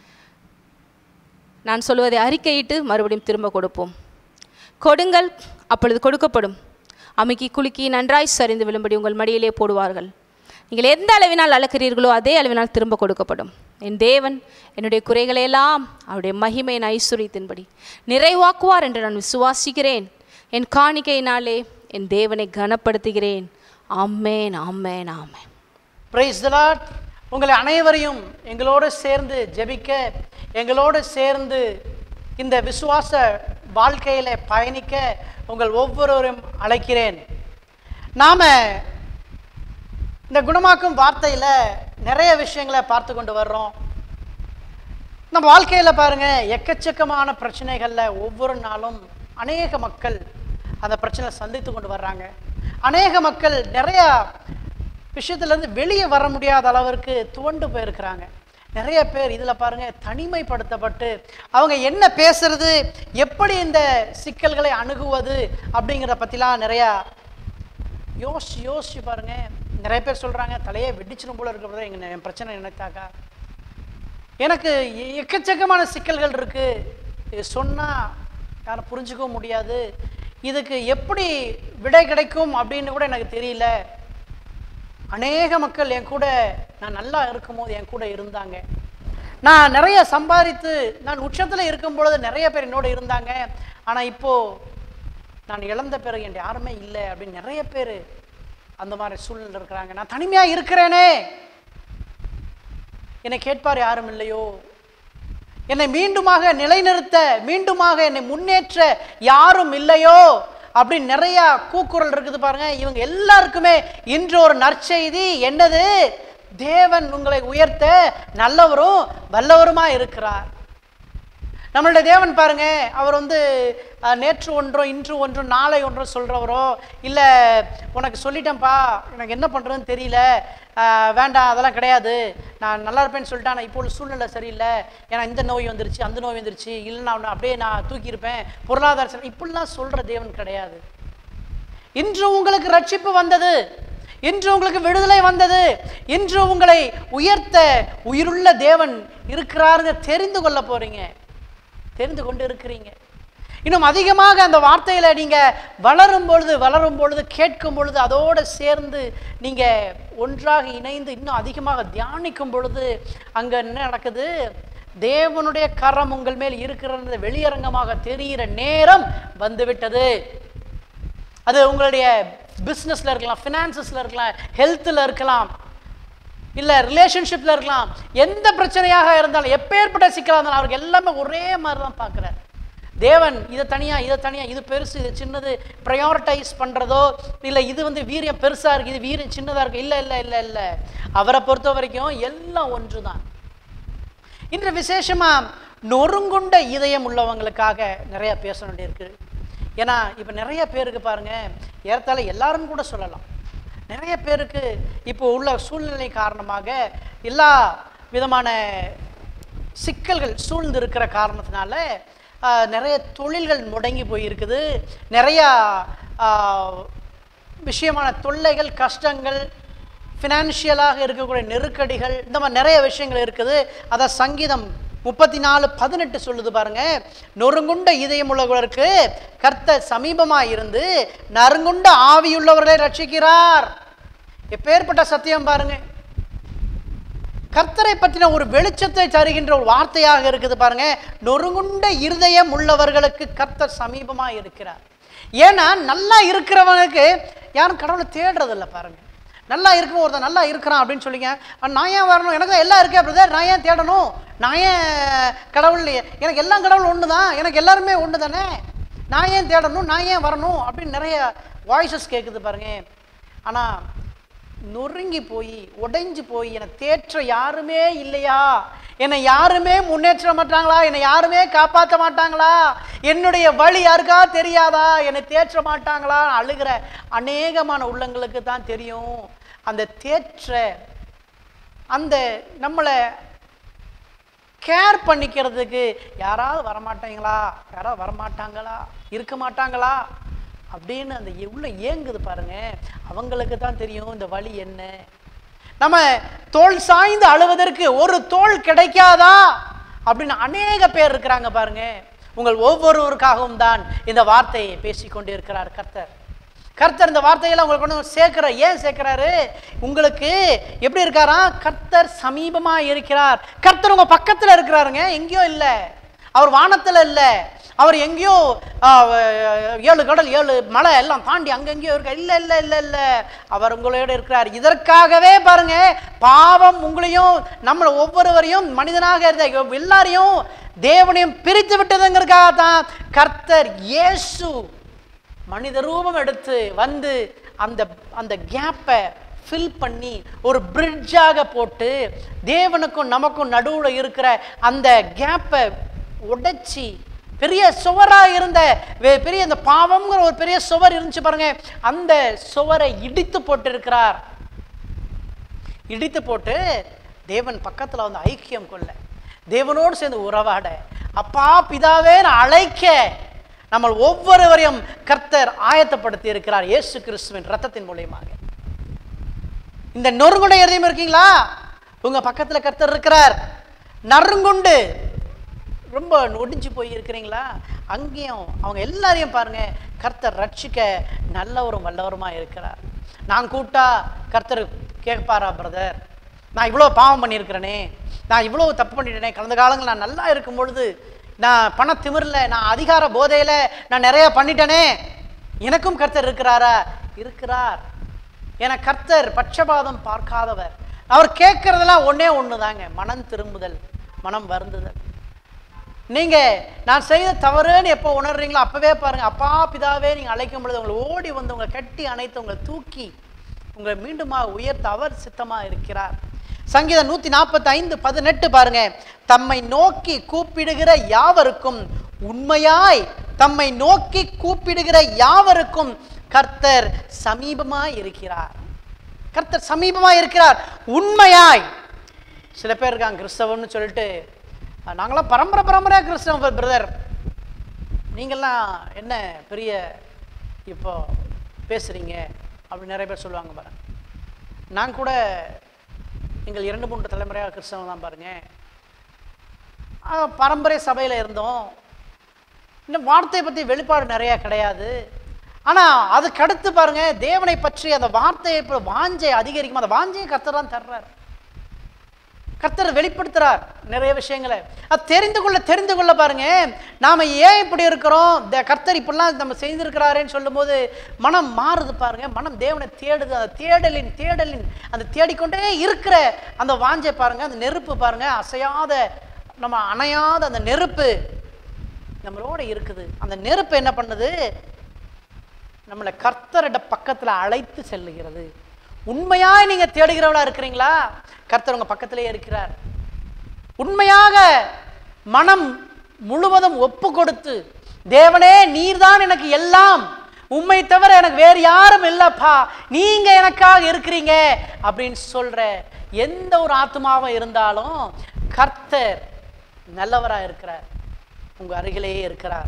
நான் சொல்வதை அறிக்கையிட்டு மறுபடியும் திரும்ப கொடுப்போம் கொடுங்கள் அப்பொழுது கொடுக்கப்படும் அமுக்கி குலுக்கி நன்றாய் சரிந்து விழும்படி உங்கள் மடியிலே போடுவார்கள் நீங்கள் எந்த அளவினால் அளக்கிறீர்களோ அதே அளவினால் திரும்ப கொடுக்கப்படும் என் தேவன் என்னுடைய குறைகளையெல்லாம் அவருடைய மகிமையின் ஐஸ்வர்யத்தின்படி நிறைவாக்குவார் என்று நான் விசுவாசிக்கிறேன் என் காணிக்கையினாலே என் தேவனை கனப்படுத்துகிறேன் ஆமேன் ஆமேன் ஆமேன் பிரைஸ் லார்ட் உங்களை அனைவரையும் எங்களோடு சேர்ந்து ஜெபிக்க எங்களோடு சேர்ந்து இந்த விசுவாச வாழ்க்கையில் பயணிக்க உங்கள் ஒவ்வொருவரும் அழைக்கிறேன் நாம் இந்த குணமாக்கும் வார்த்தையில் நிறைய விஷயங்களை பார்த்து கொண்டு வர்றோம் நம்ம வாழ்க்கையில் பாருங்க எக்கச்சக்கமான பிரச்சனைகளில் ஒவ்வொரு நாளும் அநேக மக்கள் அந்த பிரச்சனை சந்தித்து கொண்டு வர்றாங்க அநேக மக்கள் நிறையா விஷயத்துலேருந்து வெளியே வர முடியாத அளவிற்கு துவண்டு போயிருக்கிறாங்க நிறைய பேர் இதில் பாருங்க தனிமைப்படுத்தப்பட்டு அவங்க என்ன பேசுறது எப்படி இந்த சிக்கல்களை அணுகுவது அப்படிங்கிறத பற்றிலாம் நிறையா யோசிச்சு யோசிச்சு பாருங்க நிறைய பேர் சொல்கிறாங்க தலையே வெடிச்சிடும் போல இருக்கிறத எங்கள் என் பிரச்சனை நினைத்தாக்கா எனக்கு எ- எக்கச்சக்கமான சிக்கல்கள் இருக்கு இது சொன்னா யாரும் புரிஞ்சுக்கவும் முடியாது இதுக்கு எப்படி விடை கிடைக்கும் அப்படின்னு கூட எனக்கு தெரியல அநேக மக்கள் என் கூட நான் நல்லா இருக்கும்போது என் கூட இருந்தாங்க நான் நிறைய சம்பாதித்து நான் உச்சத்தில் இருக்கும் பொழுது நிறைய பேர் என்னோட இருந்தாங்க ஆனால் இப்போ நான் இழந்த பிறகு என் யாருமே இல்லை அப்படின்னு நிறைய பேர் அந்த மாதிரி சூழ்நிலை இருக்கிறாங்க நான் தனிமையாக இருக்கிறேனே என்னை கேட்பார் யாரும் இல்லையோ என்னை மீண்டுமாக நிலைநிறுத்த மீண்டுமாக என்னை முன்னேற்ற யாரும் இல்லையோ அப்படி நிறைய கூக்குரல் இருக்குது பாருங்க இவங்க எல்லாருக்குமே இன்று ஒரு நற்செய்தி என்னது தேவன் உங்களை உயர்த்த நல்லவரும் வல்லவருமா இருக்கிறார் நம்மளுடைய தேவன் பாருங்க அவர் வந்து அஹ், நேற்று ஒன்றோ இன்று ஒன்றோ நாளை ஒன்றோ சொல்றவரோ இல்லை உனக்கு சொல்லிட்டேன்ப்பா எனக்கு என்ன பண்ணுறதுன்னு தெரியல அஹ், வேண்டாம் அதெல்லாம் கிடையாது நான் நல்லா இருப்பேன்னு சொல்லிட்டேன் ஆனால் இப்போ உள்ள சூழ்நிலை சரியில்லை ஏன்னா இந்த நோய் வந்துருச்சு அந்த நோய் வந்துருச்சு இல்லை நான் அப்படியே நான் தூக்கியிருப்பேன் பொருளாதார சரி இப்படிலாம் சொல்கிற தேவன் கிடையாது இன்று உங்களுக்கு ரட்சிப்பு வந்தது இன்று உங்களுக்கு விடுதலை வந்தது இன்று உங்களை உயர்த்த உயிருள்ள தேவன் இருக்கிறாருங்க தெரிந்து கொள்ள போறீங்க தெரிந்து கொண்டு இருக்கிறீங்க இன்னும் அதிகமாக அந்த வார்த்தையில நீங்க வளரும் பொழுது வளரும் பொழுது கேட்கும் பொழுது அதோடு சேர்ந்து நீங்க ஒன்றாக இணைந்து இன்னும் அதிகமாக தியானிக்கும் பொழுது அங்க என்ன நடக்குது தேவனுடைய கரம் உங்கள் மேல் இருக்கிறது வெளியரங்கமாக தெரிகிற நேரம் வந்துவிட்டது அது உங்களுடைய பிஸ்னஸில் இருக்கலாம் ஃபினான்சஸில் இருக்கலாம் ஹெல்த்தில் இருக்கலாம் இல்லை ரிலேஷன்ஷிப்பில் இருக்கலாம் எந்த பிரச்சனையாக இருந்தாலும் எப்பேற்பட்ட சிக்கலாக இருந்தாலும் அவருக்கு எல்லாமே ஒரே மாதிரி தான் பார்க்குறாரு தேவன் இதை தனியாக இதை தனியாக இது பெருசு இது சின்னது ப்ரையாரிட்டைஸ் பண்ணுறதோ இல்லை இது வந்து வீரியம் பெருசாக இருக்குது இது வீரியம் சின்னதாக இருக்குது இல்லை இல்லை இல்லை இல்லை அவரை பொறுத்த வரைக்கும் எல்லாம் ஒன்று தான் இன்று விசேஷமா நொறுங்குண்ட இதயம் உள்ளவங்களுக்காக நிறைய பேச வேண்டியிருக்கு ஏன்னா இப்போ நிறைய பேருக்கு பாருங்க ஏறத்தாழ எல்லாரும் கூட சொல்லலாம் நிறைய பேருக்கு இப்போ உள்ள சூழ்நிலை காரணமாக எல்லா விதமான சிக்கல்கள் சூழ்ந்து இருக்கிற காரணத்தினால ஆஹ், நிறைய தொழில்கள் முடங்கி போயிருக்குது நிறையா ஆஹ், விஷயமான தொல்லைகள் கஷ்டங்கள் ஃபினான்ஷியலாக இருக்கக்கூடிய நெருக்கடிகள் இந்த மாதிரி நிறைய விஷயங்கள் இருக்குது அதை சங்கீதம் முப்பத்தி நாலு பதினெட்டு சொல்லுது பாருங்க நொறுங்குண்ட இதயம் உள்ளவர்களுக்கு கர்த்தர் சமீபமாக இருந்து நறுங்குண்ட ஆவியுள்ளவர்களை ரட்சிக்கிறார் எப்பேற்பட்ட சத்தியம் பாருங்க கர்த்தரை பற்றின ஒரு வெளிச்சத்தை தருகின்ற ஒரு வார்த்தையாக இருக்குது பாருங்க நொறுங்குண்ட இருதயம் உள்ளவர்களுக்கு கர்த்தர் சமீபமா இருக்கிறார் ஏன்னா நல்லா இருக்கிறவனுக்கு யாரும் கடவுளை தேடுறதில்ல பாருங்க நல்லா இருக்கும் ஒருத்தன் நல்லா இருக்கிறான் அப்படின்னு சொல்லிங்க "அஹ், நான் ஏன் வரணும் எனக்கு தான் எல்லாம் இருக்கே பிரதர் நான் ஏன் தேடணும் நான் ஏன் கடவுள் எனக்கு எல்லாம் கடவுள் ஒன்று தான் எனக்கு எல்லாருமே ஒன்று தானே நான் ஏன் தேடணும் நான் ஏன் வரணும் அப்படின்னு நிறைய வாய்ஸஸ் கேட்குது பாருங்க ஆனால் நொறுங்கி போய் உடைஞ்சு போய் என்னை தேற்ற யாருமே இல்லையா என்னை யாருமே முன்னேற்ற மாட்டாங்களா என்னை யாருமே காப்பாற்ற மாட்டாங்களா என்னுடைய வழி யாருக்கா தெரியாதா என்னை தேற்ற மாட்டாங்களா அழுகிற அநேகமான உள்ளங்களுக்கு தான் தெரியும் அந்த தேற்ற அந்த நம்மளை கேர் பண்ணிக்கிறதுக்கு யாராவது வரமாட்டாங்களா யாராவது வரமாட்டாங்களா இருக்க மாட்டாங்களா அப்படின்னு அந்த உள்ள ஏங்குது பாருங்க அவங்களுக்கு தான் தெரியும் இந்த வழி என்ன நம்ம தோல் சாய்ந்து அழுவதற்கு ஒரு தோல் கிடைக்காதா அப்படின்னு அநேக பேர் இருக்கிறாங்க பாருங்க உங்கள் ஒவ்வொருவருக்காகவும் தான் இந்த வார்த்தையை பேசிக்கொண்டு இருக்கிறார் கர்த்தர் கர்த்தர் இந்த வார்த்தையெல்லாம் உங்களுக்கு கொண்டு வந்து சேர்க்கிற ஏன் சேர்க்கிறாரு உங்களுக்கு எப்படி இருக்காராம் கர்த்தர் சமீபமா இருக்கிறார் கர்த்தர் உங்க பக்கத்துல இருக்கிறாருங்க எங்கேயோ இல்லை அவர் வானத்துல இல்லை அவர் எங்கேயோ ஆ, ஏழு கடல் ஏழு மலை எல்லாம் தாண்டி அங்கெங்கேயோ இருக்க இல்லை இல்லை இல்லை இல்லை அவர் உங்களோட இருக்கிறார் இதற்காகவே பாருங்க பாவம் உங்களையும் நம்மளை ஒவ்வொருவரையும் மனிதனாக இருந்த எல்லாரையும் தேவனையும் பிரித்து விட்டதுங்கிறதுக்காக தான் கர்த்தர் இயேசு மனித ரூபம் எடுத்து வந்து அந்த அந்த கேப்பை ஃபில் பண்ணி ஒரு பிரிட்ஜாக போட்டு தேவனுக்கும் நமக்கும் நடுவில் இருக்கிற அந்த கேப்பை உடைச்சி பெரிய சுவரா இருந்த வே- பெரிய அந்த பாவம்ங்கிற ஒரு பெரிய சுவர் இருந்துச்சு பாருங்க அந்த சுவரை இடித்து போட்டிருக்கிறார் இடித்து போட்டு தேவன் பக்கத்துல வந்து ஐக்கியம் கொள்ள தேவனோடு சேர்ந்து உறவாட அப்பா பிதாவே நான் அழைக்க நம்ம ஒவ்வொருவரையும் கர்த்தர் ஆயத்தப்படுத்தி இருக்கிறார் இயேசு கிறிஸ்துவின் ரத்தத்தின் மூலியமாக இந்த நொறுங்குண்ட இருதயம் இருக்கீங்களா உங்க பக்கத்துல கர்த்தர் இருக்கிறார் நறுங்குண்டு ரொம்ப நொடிஞ்சு போய் இருக்கிறீங்களா அங்கேயும் அவங்க எல்லாரையும் பாருங்க கர்த்தர் ரட்சிக்க நல்லவரும் வல்லவருமா இருக்கிறார் நான் கூட்டா கர்த்தர் கேட்பாரா பிரதர் நான் இவ்வளோ பாவம் பண்ணியிருக்கிறேனே நான் இவ்வளோ தப்பு பண்ணிட்டேனே கடந்த காலங்கள் நான் நல்லா இருக்கும் பொழுது நான் பண திமிரில் நான் அதிகார போதையில் நான் நிறைய பண்ணிட்டேனே எனக்கும் கர்த்தர் இருக்கிறாரா இருக்கிறார் என கர்த்தர் பட்சபாதம் பார்க்காதவர் அவர் கேட்கறதெல்லாம் ஒண்ணே ஒன்று தாங்க மனம் திரும்புதல் மனம் வருந்துதல் நீங்க நான் செய்த தவறுன்னு எப்போ உணர்றீங்களோ அப்பவே பாருங்க அப்பா பிதாவே நீங்க அழைக்கும் பொழுது உங்களை ஓடி வந்து உங்களை கட்டி அணைத்து உங்களை தூக்கி உங்களை மீண்டுமா உயர்த்த அவர் சித்தமா இருக்கிறார் சங்கீதம் நூத்தி நாற்பத்தி ஐந்து பதினெட்டு பாருங்க தம்மை நோக்கி கூப்பிடுகிற யாவருக்கும் உண்மையாய் தம்மை நோக்கி கூப்பிடுகிற யாவருக்கும் கர்த்தர் சமீபமாய் இருக்கிறார் கர்த்தர் சமீபமாய் இருக்கிறார் உண்மையாய் சில பேர் இருக்காங்க கிறிஸ்தவம்னு சொல்லிட்டு "அஹ், நாங்களாம் பரம்பரை பரம்பரையாக கிறிஸ்தவ பிரதர் நீங்கள்லாம் என்ன பெரிய இப்போ பேசுகிறீங்க அப்படி நிறைய பேர் சொல்லுவாங்க பாருங்க நான் கூட எங்கள் இரண்டு மூன்று தலைமுறையாக கிறிஸ்தவம் தான் பாருங்க ஆஹ், பரம்பரை சபையில் இருந்தோம் இன்னும் வார்த்தையை பற்றி வெளிப்பாடு நிறைய கிடையாது ஆனால் அதுக்கு அடுத்து பாருங்க தேவனை பற்றி அந்த வார்த்தையை இப்போ வாஞ்சை அதிகரிக்கும் அந்த வாஞ்சையை கர்த்தர் தான் தர்றார் கர்த்தர் வெளிப்படுத்துறார் நிறைய விஷயங்களை அது தெரிந்து கொள்ள தெரிந்து கொள்ள பாருங்க நாம ஏன் இப்படி இருக்கிறோம் இந்த கர்த்தர் இப்படிலாம் நம்ம செய்திருக்கிறாரேன்னு சொல்லும்போது மனம் மாறுது பாருங்க மனம் தேவனை தேடுது அந்த தேடலின் தேடலின் அந்த தேடிக்கொண்டே இருக்கிற அந்த வாஞ்சை பாருங்க அந்த நெருப்பு பாருங்க அசையாத நம்ம அணையாத அந்த நெருப்பு நம்மளோட இருக்குது அந்த நெருப்பு என்ன பண்ணுது நம்மளை கர்த்தரிட பக்கத்துல அழைத்து செல்லுகிறது உண்மையாய் நீங்க தேடுகிறவளா இருக்கிறீங்களா கர்த்தர் உங்க பக்கத்திலே இருக்கிறார் உண்மையாக மனம் முழுவதும் ஒப்பு கொடுத்து தேவனே நீர்தான் எனக்கு எல்லாம் உம்மை தவிர எனக்கு வேறு யாரும் இல்லப்பா நீங்க எனக்காக இருக்கிறீங்க அப்படின்னு சொல்ற எந்த ஒரு ஆத்மாவும் இருந்தாலும் கர்த்தர் நல்லவரா இருக்கிறார் உங்க அருகிலேயே இருக்கிறார்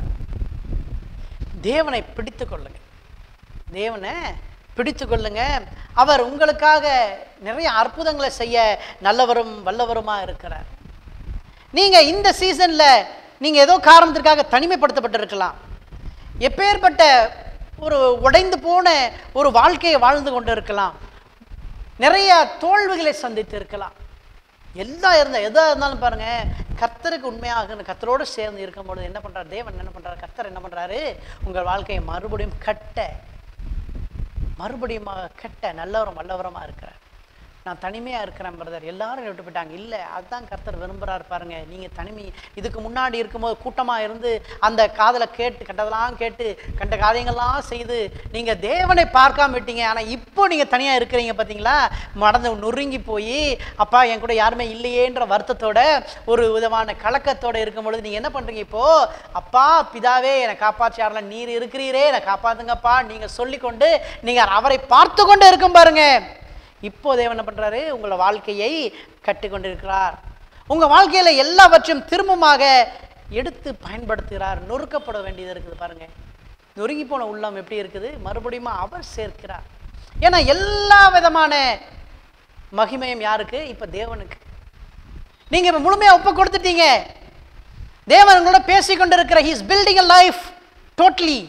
தேவனை பிடித்து கொள்ளுங்க தேவனை பிடித்து கொள்ளுங்க அவர் உங்களுக்காக நிறைய அற்புதங்களை செய்ய நல்லவரும் வல்லவருமா இருக்கிறார் நீங்க இந்த சீசன்ல நீங்க ஏதோ காரணத்திற்காக தனிமைப்படுத்தப்பட்டிருக்கலாம் எப்பேற்பட்ட ஒரு உடைந்து போன ஒரு வாழ்க்கையை வாழ்ந்து கொண்டு இருக்கலாம் நிறைய தோல்விகளை சந்தித்து இருக்கலாம் எல்லாம் இருந்தா எதா இருந்தாலும் பாருங்க கர்த்தருக்கு உண்மையாக கர்த்தரோடு சேர்ந்து இருக்கும்பொழுது என்ன பண்றாரு தேவன் என்ன பண்றாரு கர்த்தர் என்ன பண்றாரு உங்கள் வாழ்க்கையை மறுபடியும் கட்ட மறுபடியும் கட்ட நல்லவரும் வல்லவரமா இருக்கிறார் நான் தனிமையா இருக்கிறேன் பிரதர் எல்லாரும் என்னை விட்டு போயிட்டாங்க இல்லை அதுதான் கர்த்தர் விரும்புறாரு பாருங்க நீங்க தனிமை இதுக்கு முன்னாடி இருக்கும்போது கூட்டமா இருந்து அந்த காதலை கேட்டு கண்டதெல்லாம் கேட்டு கண்ட காரியங்கள்லாம் செய்து நீங்க தேவனை பார்க்காம விட்டீங்க ஆனா இப்போ நீங்க தனியா இருக்கிறீங்க பாத்தீங்களா மடந்து நொறுங்கி போய் அப்பா என் கூட யாருமே இல்லையேன்ற வருத்தத்தோட ஒரு விதமான கலக்கத்தோட இருக்கும் பொழுது நீங்க என்ன பண்றீங்க இப்போ அப்பா பிதாவே என்னை காப்பாற்றியாரல நீர் இருக்கிறீரே என்னை காப்பாத்துங்கப்பா நீங்க சொல்லிக்கொண்டு நீங்க அவரை பார்த்து கொண்டு இருக்கும் பாருங்க இப்போ தேவன் என்ன பண்றாரு உங்களோட வாழ்க்கையை கட்டி கொண்டிருக்கிறார் உங்க வாழ்க்கையில எல்லாவற்றையும் திரும்பமாக எடுத்து பயன்படுத்துகிறார் நொறுக்கப்பட வேண்டியது இருக்குது பாருங்க நொறுங்கி போன உள்ளம் எப்படி இருக்குது மறுபடியும் அவர் சேர்க்கிறார் ஏன்னா எல்லா விதமான மகிமையும் யாருக்கு இப்ப தேவனுக்கு நீங்க இப்ப முழுமையா ஒப்பு கொடுத்துட்டீங்க தேவன் உங்களோட பேசிக் கொண்டிருக்கிற he's building a life totally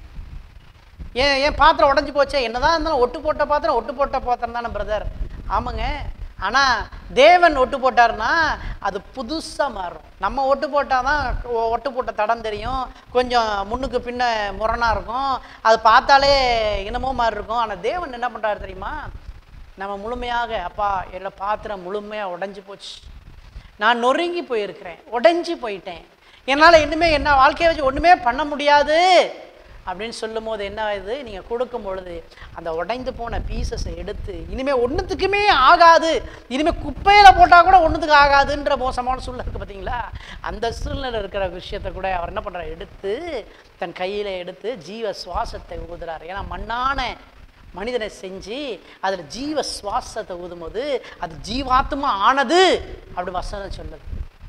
ஏன் ஏன் பாத்திரம் உடஞ்சி போச்சே என்னதான் இருந்தாலும் ஒட்டு போட்ட பாத்திரம் ஒட்டு போட்ட பாத்திரம் தானே பிரதர் ஆமாங்க ஆனால் தேவன் ஒட்டு போட்டாருன்னா அது புதுசாக மாறும் நம்ம ஒட்டு போட்டால் தான் ஒ- ஒட்டு போட்ட தடம் தெரியும் கொஞ்சம் முன்னுக்கு பின்ன முரணாக இருக்கும் அது பார்த்தாலே என்னமோ மாதிரி இருக்கும் ஆனால் தேவன் என்ன பண்ணுறாரு தெரியுமா நம்ம முழுமையாக அப்பா என்னோட பாத்திரம் முழுமையாக உடைஞ்சு போச்சு நான் நொறுங்கி போயிருக்கிறேன் உடைஞ்சு போயிட்டேன் என்னால் இனிமே என்ன வாழ்க்கையை வச்சு ஒன்றுமே பண்ண முடியாது அப்படின்னு சொல்லும் போது என்ன ஆகுது நீங்கள் கொடுக்கும் பொழுது அந்த உடைந்து போன பீசஸை எடுத்து இனிமே ஒன்றுத்துக்குமே ஆகாது இனிமே குப்பையில் போட்டால் கூட ஒன்றுத்துக்கு ஆகாதுன்ற மோசமான சூழ்நிலை இருக்குது பார்த்தீங்களா அந்த சூழ்நிலை இருக்கிற விஷயத்தை கூட அவர் என்ன பண்ணுறார் எடுத்து தன் கையில் எடுத்து ஜீவ சுவாசத்தை ஊதுறார் ஏன்னா மண்ணான மனிதனை செஞ்சு அதில் ஜீவ சுவாசத்தை ஊதும்போது அது ஜீவாத்மா ஆனது அப்படி வசனம் சொல்லுது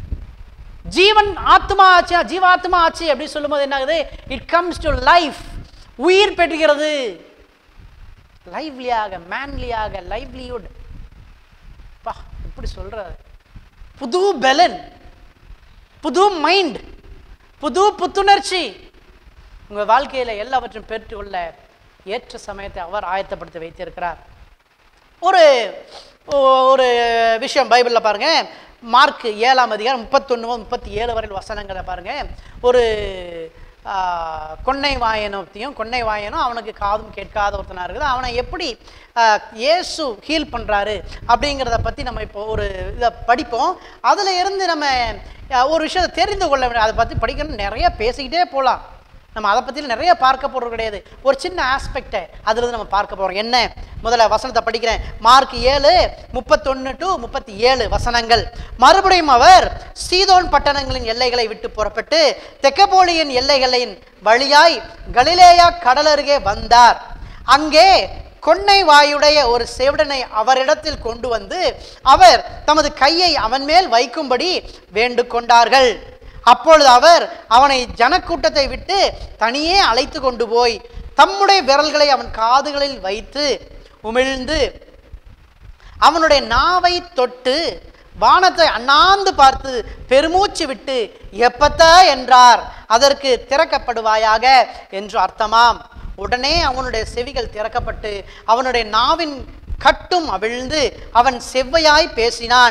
ஜீவன் ஆத்மா ஆச்சு ஜீவாத்மா ஆச்சு அப்படின்னு சொல்லும்போது என்ன ஆகுது இட் கம்ஸ் டு லைஃப் உயிர் பெறுகிறது லைவ்லியாக மேன்லியாக லைவ்லியுட் பா இப்படி சொல்றாரு புது பெலன் புது மைண்ட் புது புத்துணர்ச்சி உங்க வாழ்க்கையில எல்லாவற்றையும் பெற்றுக்கொள்ள ஏற்ற சமயத்தை அவர் ஆயத்தப்படுத்தி வைத்திருக்கிறார் ஒரு ஒரு விஷயம் பைபிளில் பாருங்க மார்க் ஏழாம் அதிகாரம் முப்பத்தொன்று முப்பத்தி ஏழு வரையில் வசனங்களை பாருங்க ஒரு ஆ, கொன்னை வாயனத்தையும் கொன்னை வாயனும் அவனுக்கு காதும் கேட்காத ஒருத்தனா இருக்குது அவனை எப்படி ஆ, இயேசு ஹீல் பண்றாரு அப்படிங்கிறத பற்றி நம்ம இப்போ ஒரு இதை படிப்போம் அதில் இருந்து நம்ம ஆ, ஒரு விஷயத்தை தெரிந்து கொள்ள வேண்டும் அதை பற்றி படிக்கணும் நிறைய பேசிக்கிட்டே போகலாம் நம்ம அதை பற்றி நிறைய பார்க்க போகிறது கிடையாது ஒரு சின்ன ஆஸ்பெக்டை அதுலேருந்து நம்ம பார்க்க போகிறோம் என்ன முதல்ல வசனத்தை படிக்கிறேன் மார்க் ஏழு முப்பத்தொன்று டு முப்பத்தி ஏழு வசனங்கள் மறுபடியும் அவர் சீதோன் பட்டணங்களின் எல்லைகளை விட்டு புறப்பட்டு தெக்கப்போலியின் எல்லைகளின் வழியாய் கலிலேயா கடல் அருகே வந்தார் அங்கே கொன்னை வாயுடைய ஒரு செவிடனை அவரிடத்தில் கொண்டு வந்து அவர் தமது கையை அவன் மேல் வைக்கும்படி வேண்டு கொண்டார்கள் அப்பொழுது அவர் அவனை ஜனக்கூட்டத்தை விட்டு தனியே அழைத்து கொண்டு போய் தம்முடைய விரல்களை அவன் காதுகளில் வைத்து உமிழ்ந்து அவனுடைய நாவை தொட்டு வானத்தை அண்ணாந்து பார்த்து பெருமூச்சு விட்டு எப்பத்த என்றார் அதற்கு திறக்கப்படுவாயாக என்று அர்த்தமாம் உடனே அவனுடைய செவிகள் திறக்கப்பட்டு அவனுடைய நாவின் கட்டும் அவிழ்ந்து அவன் செவ்வையாய் பேசினான்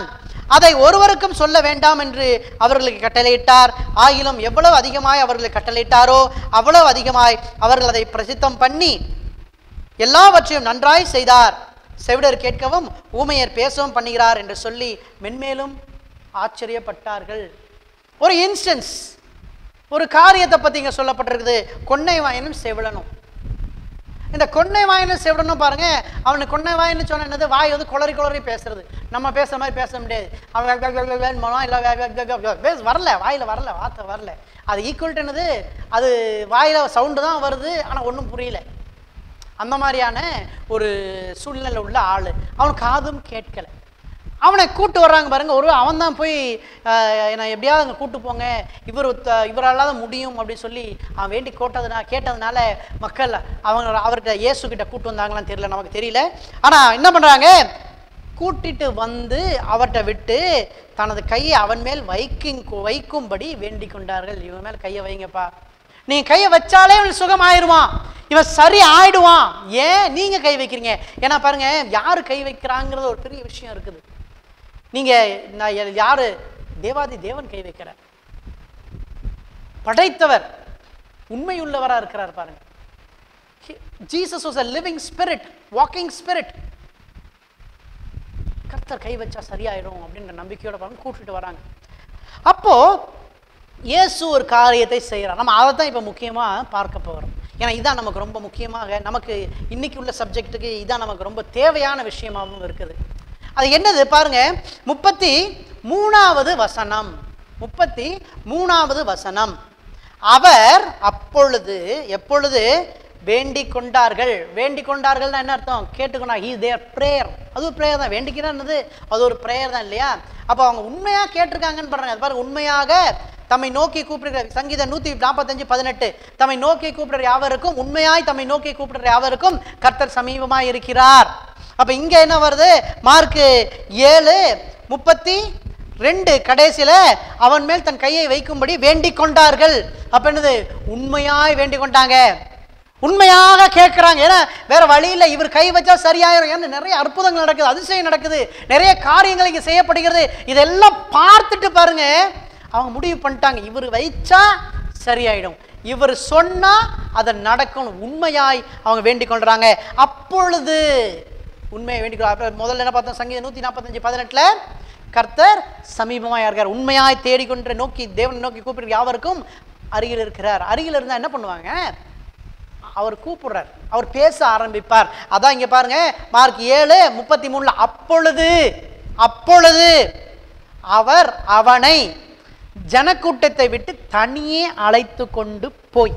அதை ஒருவருக்கும் சொல்ல வேண்டாம் என்று அவர்களுக்கு கட்டளையிட்டார் ஆகிலும் எவ்வளவு அதிகமாய் அவர்களுக்கு கட்டளையிட்டாரோ அவ்வளவு அதிகமாய் அவர்கள் அதை பிரசித்தம் பண்ணி எல்லாவற்றையும் நன்றாய் செய்தார் செவிடர் கேட்கவும் ஊமையர் பேசவும் பண்ணுகிறார் என்று சொல்லி மென்மேலும் ஆச்சரியப்பட்டார்கள் ஒரு இன்ஸ்டன்ஸ் ஒரு காரியத்தை பற்றி இங்கே சொல்லப்பட்டிருக்குது கொன்னை வாயனும் செவிடனும் இந்த கொன்னை வாயின்னு செவிடணும் பாருங்க அவனுக்கு கொன்னை வாயின்னு சொன்ன என்னது வாய் வந்து குளறி குளறி பேசுறது நம்ம பேசுற மாதிரி பேச முடியாது அவன் வேக் வேக் வேக் வேக் வேக்னு பண்ணுவான், இல்ல wake wake wake wake wake. பேச வரல வாயில வரல வார்த்தை வரல அது ஈக்குவல் என்னது அது வாயில சவுண்டு தான் வருது ஆனா ஒன்றும் புரியல அந்த மாதிரியான ஒரு சூழ்நிலை உள்ள ஆள் அவன் காதும் கேட்கல அவனை கூட்டு வர்றாங்க பாருங்க ஒரு அவன் தான் போய் ஆஹ், என்னை எப்படியாவது அங்கே கூட்டு போங்க இவர் ஒத்த- இவரால தான் முடியும் அப்படின்னு சொல்லி அவன் வேண்டி கோட்டதுனா கேட்டதுனால மக்கள் அவங்க அவர்கிட்ட இயேசு கிட்ட கூட்டு வந்தாங்களான்னு தெரியல நமக்கு தெரியல ஆனா என்ன பண்றாங்க கூட்டிட்டு வந்து அவர்கிட்ட விட்டு தனது கையை அவன் மேல் வைக்கும் வைக்கும்படி வேண்டிக் கொண்டார்கள் இவன் மேல் கையை வைங்கப்பா நீங்க கையை வச்சாலே இவன் சுகம் ஆயிடுவான் இவன் சரி ஆயிடுவான் ஏன் நீங்க கை வைக்கிறீங்க ஏன்னா பாருங்க யாரு கை வைக்கிறாங்கிறது ஒரு பெரிய விஷயம் இருக்குது நீங்க நான் யா- யாரு தேவாதி தேவன் கை வைக்கிறார் படைத்தவர் உண்மையுள்ளவரா இருக்கிறார் பாருங்க Jesus was a living spirit walking spirit கர்த்தர் கை வச்சா சரியாயிடும் அப்படின்ற நம்பிக்கையோட பாருங்க கூட்டிட்டு வராங்க அப்போ இயேசு ஒரு காரியத்தை செய்கிறார் நம்ம அதை தான் இப்போ முக்கியமாக பார்க்க போகிறோம் ஏன்னா இதான் நமக்கு ரொம்ப முக்கியமாக நமக்கு இன்னைக்கு உள்ள சப்ஜெக்ட்டுக்கு இதான் நமக்கு ரொம்ப தேவையான விஷயமாகவும் இருக்குது அது என்னது பாருங்க முப்பத்தி மூணாவது வசனம் முப்பத்தி மூணாவது வசனம் அவர் அப்பொழுது எப்பொழுது வேண்டிக் கொண்டார்கள் வேண்டிக் கொண்டார்கள்னா என்ன அர்த்தம் கேட்டுக்கொண்டா ஹீ தேர் ப்ரேயர் அது ஒரு ப்ரேயர் தான் வேண்டிக்கிறா என்னது அது ஒரு ப்ரேயர் தான் இல்லையா அப்போ அவங்க உண்மையா கேட்டிருக்காங்கன்னு பாருங்க அது பாருங்க உண்மையாக தம்மை நோக்கி கூப்பிடுற சங்கீதம் நூற்றி நாற்பத்தஞ்சு பதினெட்டு தம்மை நோக்கி கூப்பிடுற யாவருக்கும் உண்மையாய் தம்மை நோக்கி கூப்பிடுற யாவருக்கும் கர்த்தர் சமீபமாய் இருக்கிறார் அப்ப இங்க என்ன வருது மார்க் ஏழு முப்பத்தி ரெண்டு கடைசியில அவன் மேல் தன் கையை வைக்கும்படி வேண்டிக் கொண்டார்கள் அப்ப என்னது உண்மையாய் வேண்டிக் கொண்டாங்க உண்மையாக கேட்குறாங்க ஏன்னா வேற வழி இல்லை இவர் கை வச்சா சரியாயிரும் ஏன்னா நிறைய அற்புதங்கள் நடக்குது அதிசயம் நடக்குது நிறைய காரியங்கள் இங்கே செய்யப்படுகிறது இதெல்லாம் பார்த்துட்டு பாருங்க அவங்க முடிவு பண்ணிட்டாங்க இவர் வைச்சா சரியாயிடும் இவர் சொன்னா அது நடக்கும் உண்மையாய் அவங்க வேண்டிக் கொள்றாங்க அப்பொழுது உண்மையை வேண்டிக் கொள்ள- அப்ப முதல்ல என்ன பார்த்தோம் சங்கீதம் நூற்றி நாற்பத்தஞ்சு பதினெட்டுல கர்த்தர் சமீபமாக இருக்கார் உண்மையாய் தேடிக்கொண்டு நோக்கி தேவனை நோக்கி கூப்பிடுற யாவருக்கும் அருகில் இருக்கிறார் அருகில் இருந்தால் என்ன பண்ணுவாங்க அவர் கூப்பிடுறார் அவர் பேச ஆரம்பிப்பார் அதான் இங்க பாருங்க மார்க் ஏழு முப்பத்தி மூணுல அப்பொழுது அப்பொழுது அவர் அவனை ஜனக்கூட்டத்தை விட்டு தனியே அழைத்து கொண்டு போய்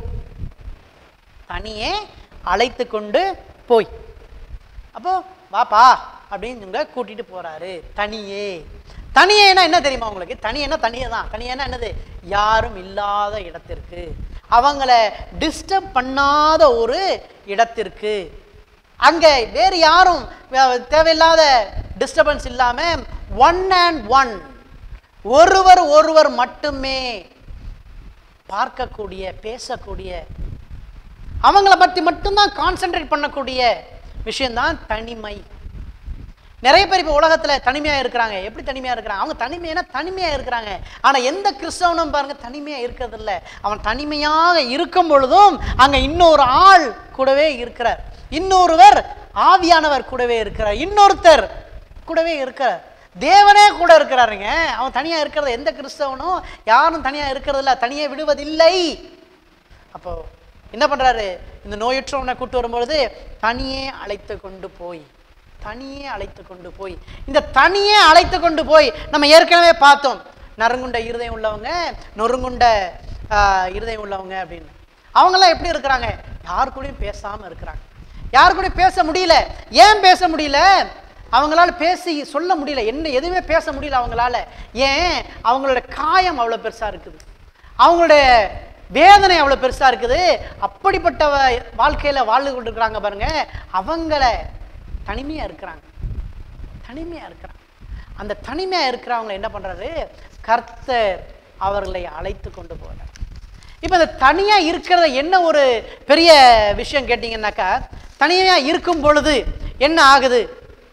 தனியே அழைத்து கொண்டு போய் அப்போ வாப்பா அப்படின்னு இவங்க கூட்டிட்டு போறாரு தனியே தனியேனா என்ன தெரியுமா உங்களுக்கு தனியேனா தனியே தான் தனியேனா என்னது யாரும் இல்லாத இடத்திற்கு அவங்கள டிஸ்டர்ப் பண்ணாத ஒரு இடத்திற்கு அங்க வேறு யாரும் வே- தேவையில்லாத டிஸ்டர்பன்ஸ் இல்லாம ஒன் அண்ட் ஒன் ஒருவர் ஒருவர் மட்டுமே பார்க்கக்கூடிய பேசக்கூடிய அவங்கள பற்றி மட்டும்தான் கான்சென்ட்ரேட் பண்ணக்கூடிய விஷயம்தான் தனிமை நிறைய பேர் இப்போ உலகத்தில் தனிமையாக இருக்கிறாங்க எப்படி தனிமையாக இருக்கிறாங்க அவங்க தனிமையான தனிமையாக இருக்கிறாங்க ஆனால் எந்த கிறிஸ்தவனும் பாருங்க தனிமையாக இருக்கிறது இல்ல அவன் தனிமையாக இருக்கும் பொழுதும் அங்கே இன்னொரு ஆள் கூடவே இருக்கிறார் இன்னொருவர் ஆவியானவர் கூடவே இருக்கிறார் இன்னொருத்தர் கூடவே இருக்கிறார் தேவனே கூட இருக்கிறாருங்க அவன் தனியாக இருக்கிறது எந்த கிறிஸ்தவனும் யாரும் தனியாக இருக்கிறது இல்ல தனியாக விடுவதில்லை அப்போ என்ன பண்றாரு இந்த நோயுற்றவனை கூட்டு வரும்பொழுது தனியே அழைத்து கொண்டு போய் தனியே அழைத்து கொண்டு போய் இந்த தனியே அழைத்து கொண்டு போய் நம்ம ஏற்கனவே பார்த்தோம் நறுங்குண்ட இருதயம் உள்ளவங்க நொறுங்குண்ட ஆஹ், இருதயம் உள்ளவங்க அப்படின்னு அவங்கெல்லாம் எப்படி இருக்கிறாங்க யார் கூடயும் பேசாம இருக்கிறாங்க யார் கூடயும் பேச முடியல ஏன் பேச முடியல அவங்களால பேசி சொல்ல முடியல என்ன எதுவுமே பேச முடியல அவங்களால ஏன் அவங்களோட காயம் அவ்வளோ பெருசா இருக்குது அவங்களுடைய வேதனை அவ்வளோ பெருசா இருக்குது அப்படிப்பட்ட வ- வாழ்க்கையில வாழ்ந்து கொண்டு இருக்கிறாங்க பாருங்க அவங்கள தனிமையா இருக்கிறாங்க தனிமையா இருக்கிறாங்க அந்த தனிமையா இருக்கிறவங்க என்ன பண்றாரு கர்த்தர் அவர்களை அழைத்து கொண்டு போறார் இப்போ இந்த தனியா இருக்கிறத என்ன ஒரு பெரிய விஷயம் கேட்டிங்கன்னாக்கா தனியா இருக்கும் பொழுது என்ன ஆகுது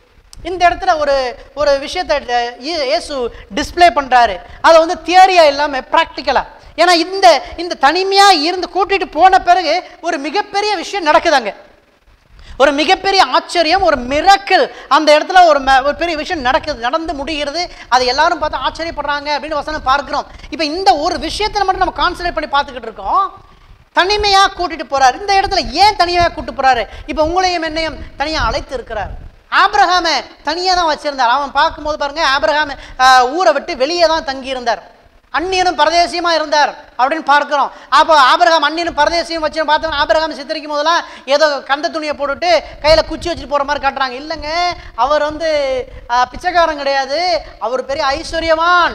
இந்த இடத்துல ஒரு ஒரு விஷயத்தை அஹ், இயே- இயேசு டிஸ்ப்ளே பண்றாரு அதை வந்து தியரியா இல்லாம ப்ராக்டிக்கலா ஏன்னா இந்த இந்த தனிமையா இருந்து கூட்டிட்டு போன பிறகு ஒரு மிகப்பெரிய விஷயம் நடக்குதாங்க ஒரு மிகப்பெரிய ஆச்சரியம் ஒரு மிரக்கல் அந்த இடத்துல ஒரு ம- ஒரு பெரிய விஷயம் நடக்குது நடந்து முடிகிறது அது எல்லாரும் பார்த்து ஆச்சரியப்படுறாங்க அப்படின்னு வசனம் பார்க்கிறோம் இப்போ இந்த ஒரு விஷயத்தை மட்டும் நம்ம கான்சன்ட்ரேட் பண்ணி பார்த்துக்கிட்டு இருக்கோம் தனிமையா கூட்டிட்டு போறாரு இந்த இடத்துல ஏன் தனிமையா கூட்டிட்டு போறாரு இப்போ உங்களையும் என்னையும் தனியா அழைத்து இருக்கிறார் ஆபிரகாமை தனியா தான் வச்சிருந்தார் அவன் பார்க்கும்போது பாருங்க ஆபிரகாம் ஆஹ், ஊரை விட்டு வெளியே தான் தங்கி இருந்தார் அந்நியனும் பரதேசியமா இருந்தார் அப்படின்னு பார்க்கிறோம் அப்போ ஆபிரகாம் அந்நியனும் பரதேசியம் வச்சு பார்த்தோம் ஆபிரகாம் சித்தரிக்கும் போதெல்லாம் ஏதோ கந்த துணியை போட்டுட்டு கையில குச்சி வச்சுட்டு போற மாதிரி காட்டுறாங்க இல்லைங்க அவர் வந்து ஆஹ், பிச்சைக்காரன் கிடையாது அவர் பெரிய ஐஸ்வர்யவான்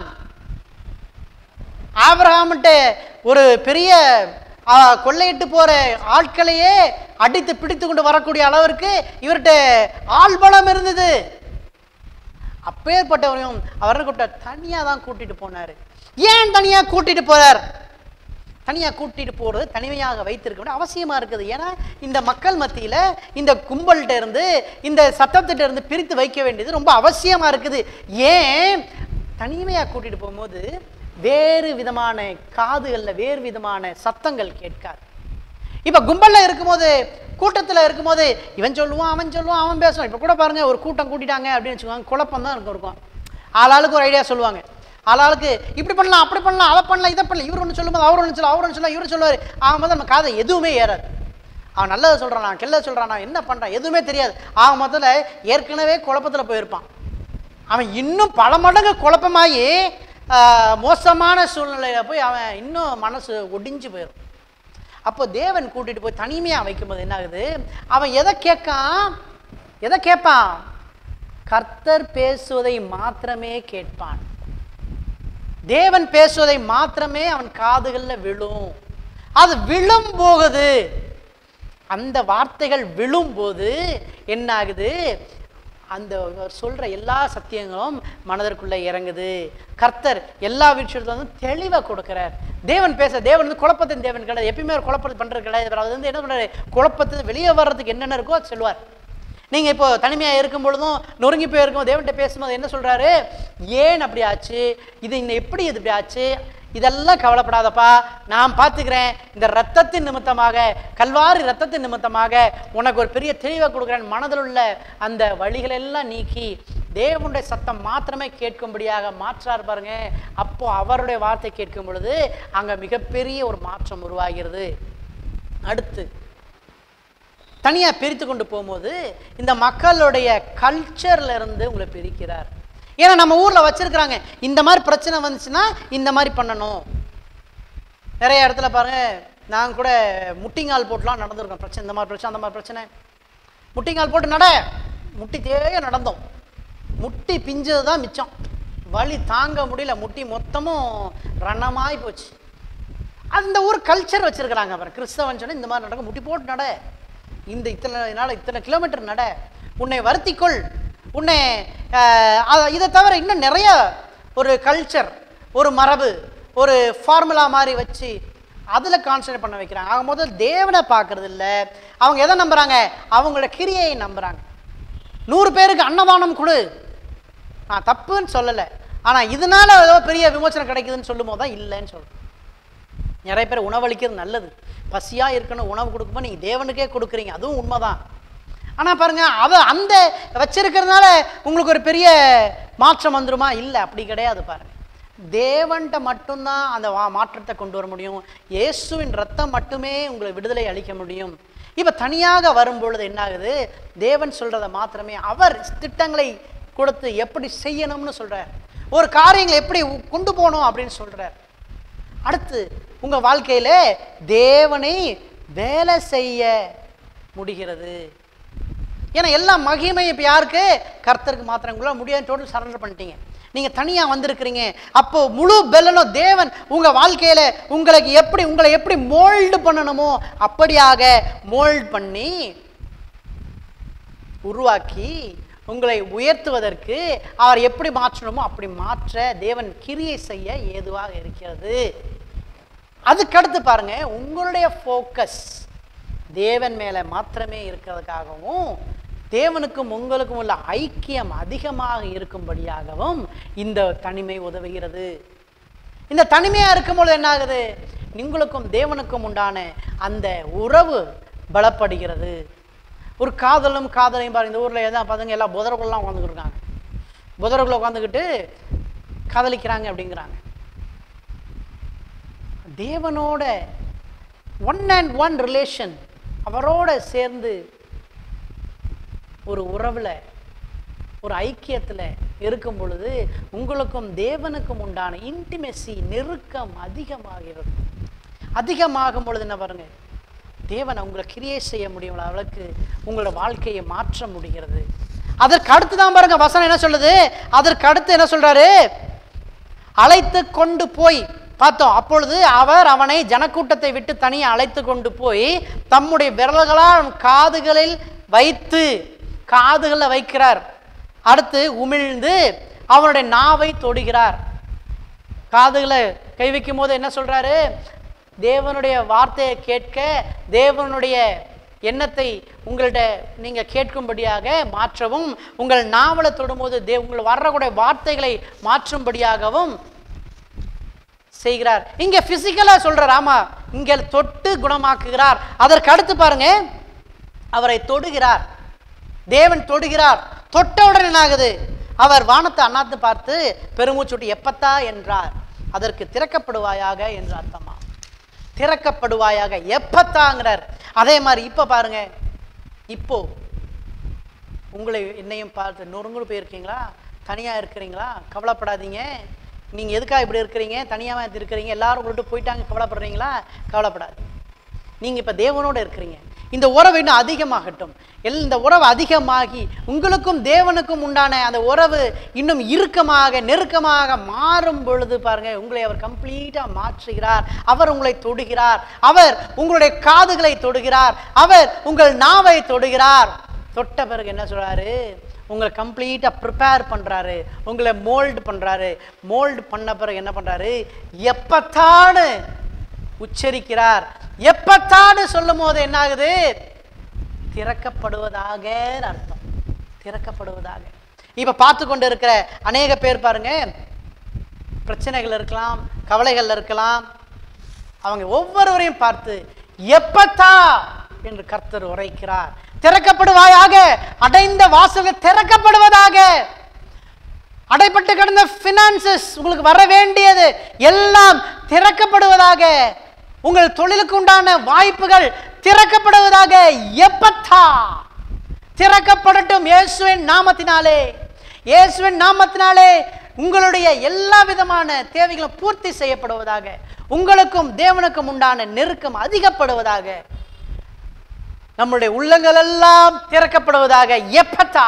ஆபிரகாம்கிட்ட ஒரு பெரிய ஆ, கொள்ளையிட்டு போற ஆட்களையே அடித்து பிடித்து கொண்டு வரக்கூடிய அளவிற்கு இவர்கிட்ட ஆள்பலம் இருந்தது அப்பேற்பட்டவரையும் அவரை கூட்ட தனியா தான் கூட்டிட்டு போனாரு ஏன் தனியா கூட்டிட்டு போறார் தனியா கூட்டிட்டு போறது தனிமையாக வைத்திருக்க வேண்டிய அவசியமா இருக்குது ஏன்னா இந்த மக்கள் மத்தியில இந்த கும்பல்கிட்ட இருந்து இந்த சத்தத்திட்ட இருந்து பிரித்து வைக்க வேண்டியது ரொம்ப அவசியமா இருக்குது ஏன் தனிமையா கூட்டிட்டு போகும்போது வேறு விதமான காதுகள்ல வேறு விதமான சத்தங்கள் கேட்காது இப்ப கும்பல்ல இருக்கும்போது கூட்டத்துல இருக்கும்போது இவன் சொல்லுவான் அவன் சொல்லுவான் அவன் பேசுவான் இப்ப கூட பாருங்க ஒரு கூட்டம் கூட்டிட்டாங்க அப்படின்னு வச்சுக்கோங்க குழப்பம் தான் இருக்கும் இருக்கும் ஆளாளுக்கு ஒரு ஐடியா சொல்லுவாங்க ஆளாளுக்கு இப்படி பண்ணலாம் அப்படி பண்ணலாம் அதை பண்ணலாம் இதை பண்ணலாம் இவர் ஒன்று சொல்லும்போது அவர் ஒன்று சொல்ல அவர் ஒன்று சொல்ல இவர் சொல்லுவார் அவன் வந்து நம்ம காதை எதுவுமே ஏறாது அவன் நல்லதை சொல்றானா கெல்லதை சொல்றானா என்ன பண்றான் எதுவுமே தெரியாது அவன் முதல்ல ஏற்கனவே குழப்பத்துல போயிருப்பான் அவன் இன்னும் பல மடங்கு குழப்பமாகி ஆஹ், மோசமான சூழ்நிலையில போய் அவன் இன்னும் மனசு ஒடிஞ்சு போயிடும் அப்போ தேவன் கூட்டிட்டு போய் தனிமையா வைக்கும்போது என்ன ஆகுது அவன் எதை கேட்கான் எதை கேட்பான் கர்த்தர் பேசுவதை மாத்திரமே கேட்பான் தேவன் பேசுவதை மாத்திரமே அவன் காதுகள்ல விழும் அது விழும் போகுது அந்த வார்த்தைகள் விழும்போது என்ன ஆகுது அந்த அவர் சொல்ற எல்லா சத்தியங்களும் மனதிற்குள்ள இறங்குது கர்த்தர் எல்லா விஷயத்துல வந்து தெளிவா கொடுக்கிறார் தேவன் பேச தேவன் வந்து குழப்பத்தின் தேவன் கிடையாது எப்பயுமே ஒரு குழப்பத்தை பண்றது கிடையாது அவர் வந்து என்ன பண்றாரு குழப்பத்தை வெளியே வர்றதுக்கு என்னென்ன இருக்கோ அது சொல்லுவார் நீங்க இப்போ தனிமையா இருக்கும் பொழுதும் நொறுங்கி போய் இருக்கும் தேவன்கிட்ட பேசும்போது என்ன சொல்றாரு ஏன் அப்படி ஆச்சு இது இன்னும் எப்படி இது இப்படி ஆச்சு இதெல்லாம் கவலைப்படாதப்பா நான் பார்த்துக்கிறேன் இந்த ரத்தத்தின் நிமித்தமாக கல்வாரி ரத்தத்தின் நிமித்தமாக உனக்கு ஒரு பெரிய தெளிவை கொடுக்குறேன் மனதில் உள்ள அந்த வழிகளை எல்லாம் நீக்கி தேவனுடைய சத்தம் மாத்திரமே கேட்கும்படியாக மாற்றார் பாருங்க அப்போ அவருடைய வார்த்தை கேட்கும் பொழுது அங்க மிகப்பெரிய ஒரு மாற்றம் உருவாகிறது அடுத்து தனியா பிரித்து கொண்டு போகும்போது இந்த மக்களுடைய கல்ச்சர்ல இருந்து உங்களை பிரிக்கிறார் ஏன்னா நம்ம ஊர்ல வச்சிருக்கிறாங்க இந்த மாதிரி பிரச்சனை வந்துச்சுன்னா இந்த மாதிரி பண்ணணும் நிறைய இடத்துல பாருங்க நான் கூட முட்டிங்கால் போட்டுலாம் நடந்திருக்கோம் பிரச்சனை இந்த மாதிரி பிரச்சனை அந்த மாதிரி பிரச்சனை முட்டிங்கால் போட்டு நட முட்டி தேய நடந்தோம் முட்டி பிஞ்சது தான் மிச்சம் வலி தாங்க முடியல முட்டி மொத்தமும் ரணமாய் போச்சு அந்த ஊர் கல்ச்சர் வச்சிருக்கிறாங்க அப்புறம் கிறிஸ்தவன் சொன்னா இந்த மாதிரி நடக்கும் முட்டி போட்டு நட இந்த இத்தனை நாள் இத்தனை கிலோமீட்டர் நட உன்னை வருத்திக்கொள் உன்னை ஆஹ், அத- இதை தவிர இன்னும் நிறைய ஒரு கல்ச்சர் ஒரு மரபு ஒரு ஃபார்முலா மாதிரி வச்சு அதில் கான்சன்ட்ரேட் பண்ண வைக்கிறாங்க ஆக முதல் தேவனை பார்க்கறது இல்ல அவங்க எதை நம்புறாங்க அவங்களோட கிரியையை நம்புறாங்க நூறு பேருக்கு அன்னதானம் கொடு நான் தப்புன்னு சொல்லலை ஆனால் இதனால ஏதோ பெரிய விமோசனம் கிடைக்குதுன்னு சொல்லும் போது தான் இல்லைன்னு சொல்றேன் நிறைய பேர் உணவளிக்கிறது நல்லது பசியா இருக்கணும் உணவு கொடுக்கும்போது நீங்க தேவனுக்கே கொடுக்குறீங்க அதுவும் உண்மைதான் ஆனா பாருங்க அவ அந்த வச்சிருக்கிறதுனால உங்களுக்கு ஒரு பெரிய மாற்றம் வந்துருமா இல்லை அப்படி கிடையாது பாருங்க தேவன்கிட்ட மட்டும்தான் அந்த வா- மாற்றத்தை கொண்டு வர முடியும் இயேசுவின் ரத்தம் மட்டுமே உங்களை விடுதலை அளிக்க முடியும் இப்ப தனியாக வரும்பொழுது என்ன ஆகுது தேவன் சொல்றதை மாத்திரமே அவர் திட்டங்களை கொடுத்து எப்படி செய்யணும்னு சொல்றார் ஒரு காரியங்களை எப்படி உ- கொண்டு போகணும் அப்படின்னு சொல்றார் அடுத்து உங்க வாழ்க்கையில தேவனை வேலை செய்ய முடிகிறது ஏன்னா எல்லா மகிமையும் இப்போ யாருக்கு கர்த்தருக்கு மாத்திரம் உங்களால் முடியாது டோட்டல் சரண்டர் பண்ணிட்டீங்க நீங்க தனியா வந்திருக்கிறீங்க அப்போ முழு பெல்லனும் தேவன் உங்க வாழ்க்கையில உங்களுக்கு எப்படி உங்களை எப்படி மோல்டு பண்ணணுமோ அப்படியாக மோல்ட் பண்ணி உருவாக்கி உங்களை உயர்த்துவதற்கு அவர் எப்படி மாற்றணுமோ அப்படி மாற்ற தேவன் கிரியை செய்ய ஏதுவாக இருக்கிறது அதுக்கடுத்து பாருங்க உங்களுடைய ஃபோக்கஸ் தேவன் மேல மாத்திரமே இருக்கிறதுக்காகவும் தேவனுக்கும் உங்களுக்கும் உள்ள ஐக்கியம் அதிகமாக இருக்கும்படியாகவும் இந்த தனிமை உதவுகிறது இந்த தனிமையா இருக்கும்பொழுது என்ன ஆகுது உங்களுக்கும் தேவனுக்கும் உண்டான அந்த உறவு பலப்படுகிறது ஒரு காதலும் காதலையும் பாருங்க இந்த ஊர்ல எதாவது பாருங்க எல்லா புதர்கள்லாம் உட்காந்துக்கிட்டு இருக்காங்க புதர்களை உட்காந்துக்கிட்டு காதலிக்கிறாங்க அப்படிங்கிறாங்க தேவனோட ஒன் அண்ட் ஒன் ரிலேஷன் அவரோட சேர்ந்து ஒரு உறவுல ஒரு ஐக்கியத்தில் இருக்கும் பொழுது உங்களுக்கும் தேவனுக்கும் உண்டான இன்டிமெசி நெருக்கம் அதிகமாகிறது அதிகமாகும் பொழுது என்ன பாருங்க தேவன் உங்களை கிரியேட் செய்ய முடியும் அளவுக்கு உங்களோட வாழ்க்கையை மாற்ற முடிகிறது அதற்கு அடுத்து தான் பாருங்க வசனம் என்ன சொல்லுது அதற்கு அடுத்து என்ன சொல்றாரு அழைத்து கொண்டு போய் பார்த்தோம் அப்பொழுது அவர் அவனை ஜனக்கூட்டத்தை விட்டு தனியே அழைத்து கொண்டு போய் தம்முடைய விரல்களால் அவன் காதுகளில் வைத்து காதுகளில் வைக்கிறார் அடுத்து உமிழ்ந்து அவனுடைய நாவை தொடுகிறார் காதுகளை கை வைக்கும் போது என்ன சொல்றாரு தேவனுடைய வார்த்தையை கேட்க தேவனுடைய எண்ணத்தை உங்கள்ட்ட நீங்க கேட்கும்படியாக மாற்றவும் உங்கள் நாவலை தொடும்போது தே உங்கள் வர்றக்கூடிய வார்த்தைகளை மாற்றும்படியாகவும் செய்கிறார் இங்க பிசிக்கலா சொல்றார் ஆமா இங்க தொட்டு குணமாக்குகிறார் அதற்கு அடுத்து பாருங்க அவரை தொடுகிறார் தேவன் தொடுகிறார் தொட்டவுடன் என்ன ஆகுது அவர் வானத்தை அண்ணாத்து பார்த்து பெருமூச்சுட்டு எப்பத்தா என்றார் அதற்கு திறக்கப்படுவாயாக என்று அர்த்தமா திறக்கப்படுவாயாக எப்பத்தாங்கிறார் அதே மாதிரி இப்ப பாருங்க இப்போ உங்களை என்னையும் பார்த்து நொறுங்குடு போயிருக்கீங்களா தனியாக இருக்கிறீங்களா கவலைப்படாதீங்க நீங்கள் எதுக்காக இப்படி இருக்கிறீங்க தனியாக இருக்கிறீங்க எல்லாரும் உங்கள்கிட்ட போயிட்டாங்க கவலைப்படுறீங்களா கவலைப்படாதீங்க நீங்கள் இப்போ தேவனோட இருக்கிறீங்க இந்த உறவு இன்னும் அதிகமாகட்டும் எல் இந்த உறவு அதிகமாகி உங்களுக்கும் தேவனுக்கும் உண்டான அந்த உறவு இன்னும் இறுக்கமாக நெருக்கமாக மாறும் பொழுது பாருங்க உங்களை அவர் கம்ப்ளீட்டாக மாற்றுகிறார் அவர் உங்களை தொடுகிறார் அவர் உங்களுடைய காதுகளை தொடுகிறார் அவர் உங்கள் நாவை தொடுகிறார் தொட்ட பிறகு என்ன சொல்றாரு உங்களை கம்ப்ளீட்டாக ப்ரிப்பேர் பண்ணுறாரு உங்களை மோல்டு பண்ணுறாரு மோல்டு பண்ண பிறகு என்ன பண்ணுறாரு எப்பத்தான்னு உச்சரிக்கிறார் எப்பத்தான்னு சொல்லும் போது என்ன ஆகுது திறக்கப்படுவதாக அர்த்தம் திறக்கப்படுவதாக இப்ப பார்த்து கொண்டு இருக்கிற அநேக பேர் பாருங்க பிரச்சனைகள் இருக்கலாம் கவலைகள் இருக்கலாம் அவங்க ஒவ்வொருவரையும் பார்த்து எப்பத்தா என்று கர்த்தர் உரைக்கிறார் திறக்கப்படுவாயாக அடைந்த வாசல்கள் திறக்கப்படுவதாக அடைப்பட்டு கிடந்த ஃபினான்சஸ் உங்களுக்கு வர வேண்டியது எல்லாம் திறக்கப்படுவதாக உங்கள் தொழிலுக்கு உண்டான வாய்ப்புகள் திறக்கப்படுவதாக எப்பத்தா திறக்கப்படட்டும் இயேசுவின் நாமத்தினாலே இயேசுவின் நாமத்தினாலே உங்களுடைய எல்லா விதமான தேவைகளும் பூர்த்தி செய்யப்படுவதாக உங்களுக்கும் தேவனுக்கும் உண்டான நெருக்கம் அதிகப்படுவதாக நம்முடைய உள்ளங்கள் எல்லாம் திறக்கப்படுவதாக எப்பத்தா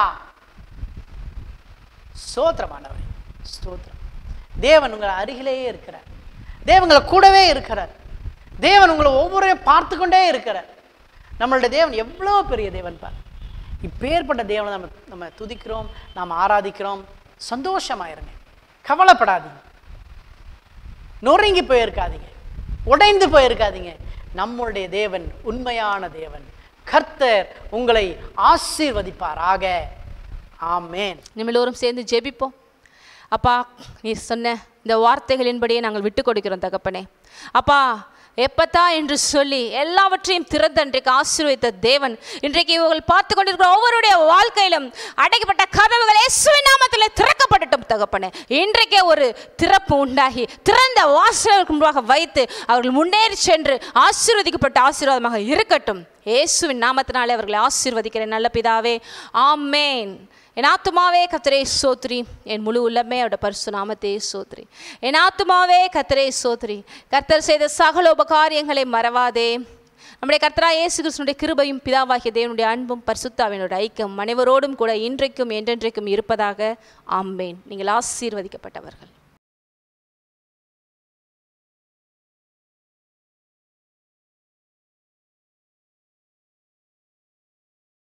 ஸ்தோத்திரமானவர் ஸ்தோத்திரம் தேவன் உங்கள் அருகிலேயே இருக்கிறார் தேவன் உங்களை கூடவே இருக்கிறார் தேவன் உங்களை ஒவ்வொருவரையும் பார்த்து கொண்டே இருக்கிறார் நம்மளுடைய தேவன் எவ்வளோ பெரிய தேவன் பார் இப்பேற்பட்ட தேவனை நம்ம நம்ம துதிக்கிறோம் நாம் ஆராதிக்கிறோம் சந்தோஷமாயிருங்க கவலைப்படாதீங்க நொறுங்கி போயிருக்காதீங்க உடைந்து போயிருக்காதீங்க நம்முடைய தேவன் உண்மையான தேவன் கர்த்தர் உங்களை ஆசீர்வதிப்பாராக ஆமென் நம்ம எல்லோரும் சேர்ந்து ஜெபிப்போம் அப்பா நீ சொன்ன இந்த வார்த்தைகளின்படியே நாங்கள் விட்டு கொடுக்கிறோம் தகப்பனே அப்பா எப்பத்தா என்று சொல்லி எல்லாவற்றையும் திறந்து அன்றைக்கு ஆசீர்வதித்த தேவன் இன்றைக்கு இவர்கள் பார்த்து கொண்டிருக்கிற ஒவ்வொருடைய வாழ்க்கையிலும் அடைக்கப்பட்ட கதவுகள் இயேசுவின் நாமத்தில் திறக்கப்படட்டும் தகப்பனே இன்றைக்கே ஒரு திறப்பு உண்டாகி திறந்த வாசலுக்கு முன்பாக வைத்து அவர்கள் முன்னேறி சென்று ஆசீர்வதிக்கப்பட்ட ஆசீர்வாதமாக இருக்கட்டும் இயேசுவின் நாமத்தினாலே அவர்களை ஆசீர்வதிக்கிறேன் நல்ல பிதாவே ஆமேன் என் ஆத்துமாவே கத்தரே சோத்ரி என் முழு உள்ளமே அவருடைய பரிசு நாமத்தே சோத்ரி என் ஆத்துமாவே கத்தரே சோத்ரி கர்த்தர் செய்த சகல உபகாரியங்களை மறவாதே நம்முடைய கர்த்தரா இயேசு கிறிஸ்துனுடைய கிருபையும் பிதாவாகிய தேவனுடைய அன்பும் பரிசுத்தாவினுடைய ஐக்கியம் அனைவரோடும் கூட இன்றைக்கும் என்றென்றைக்கும் இருப்பதாக ஆம்பேன் நீங்கள் ஆசீர்வதிக்கப்பட்டவர்கள்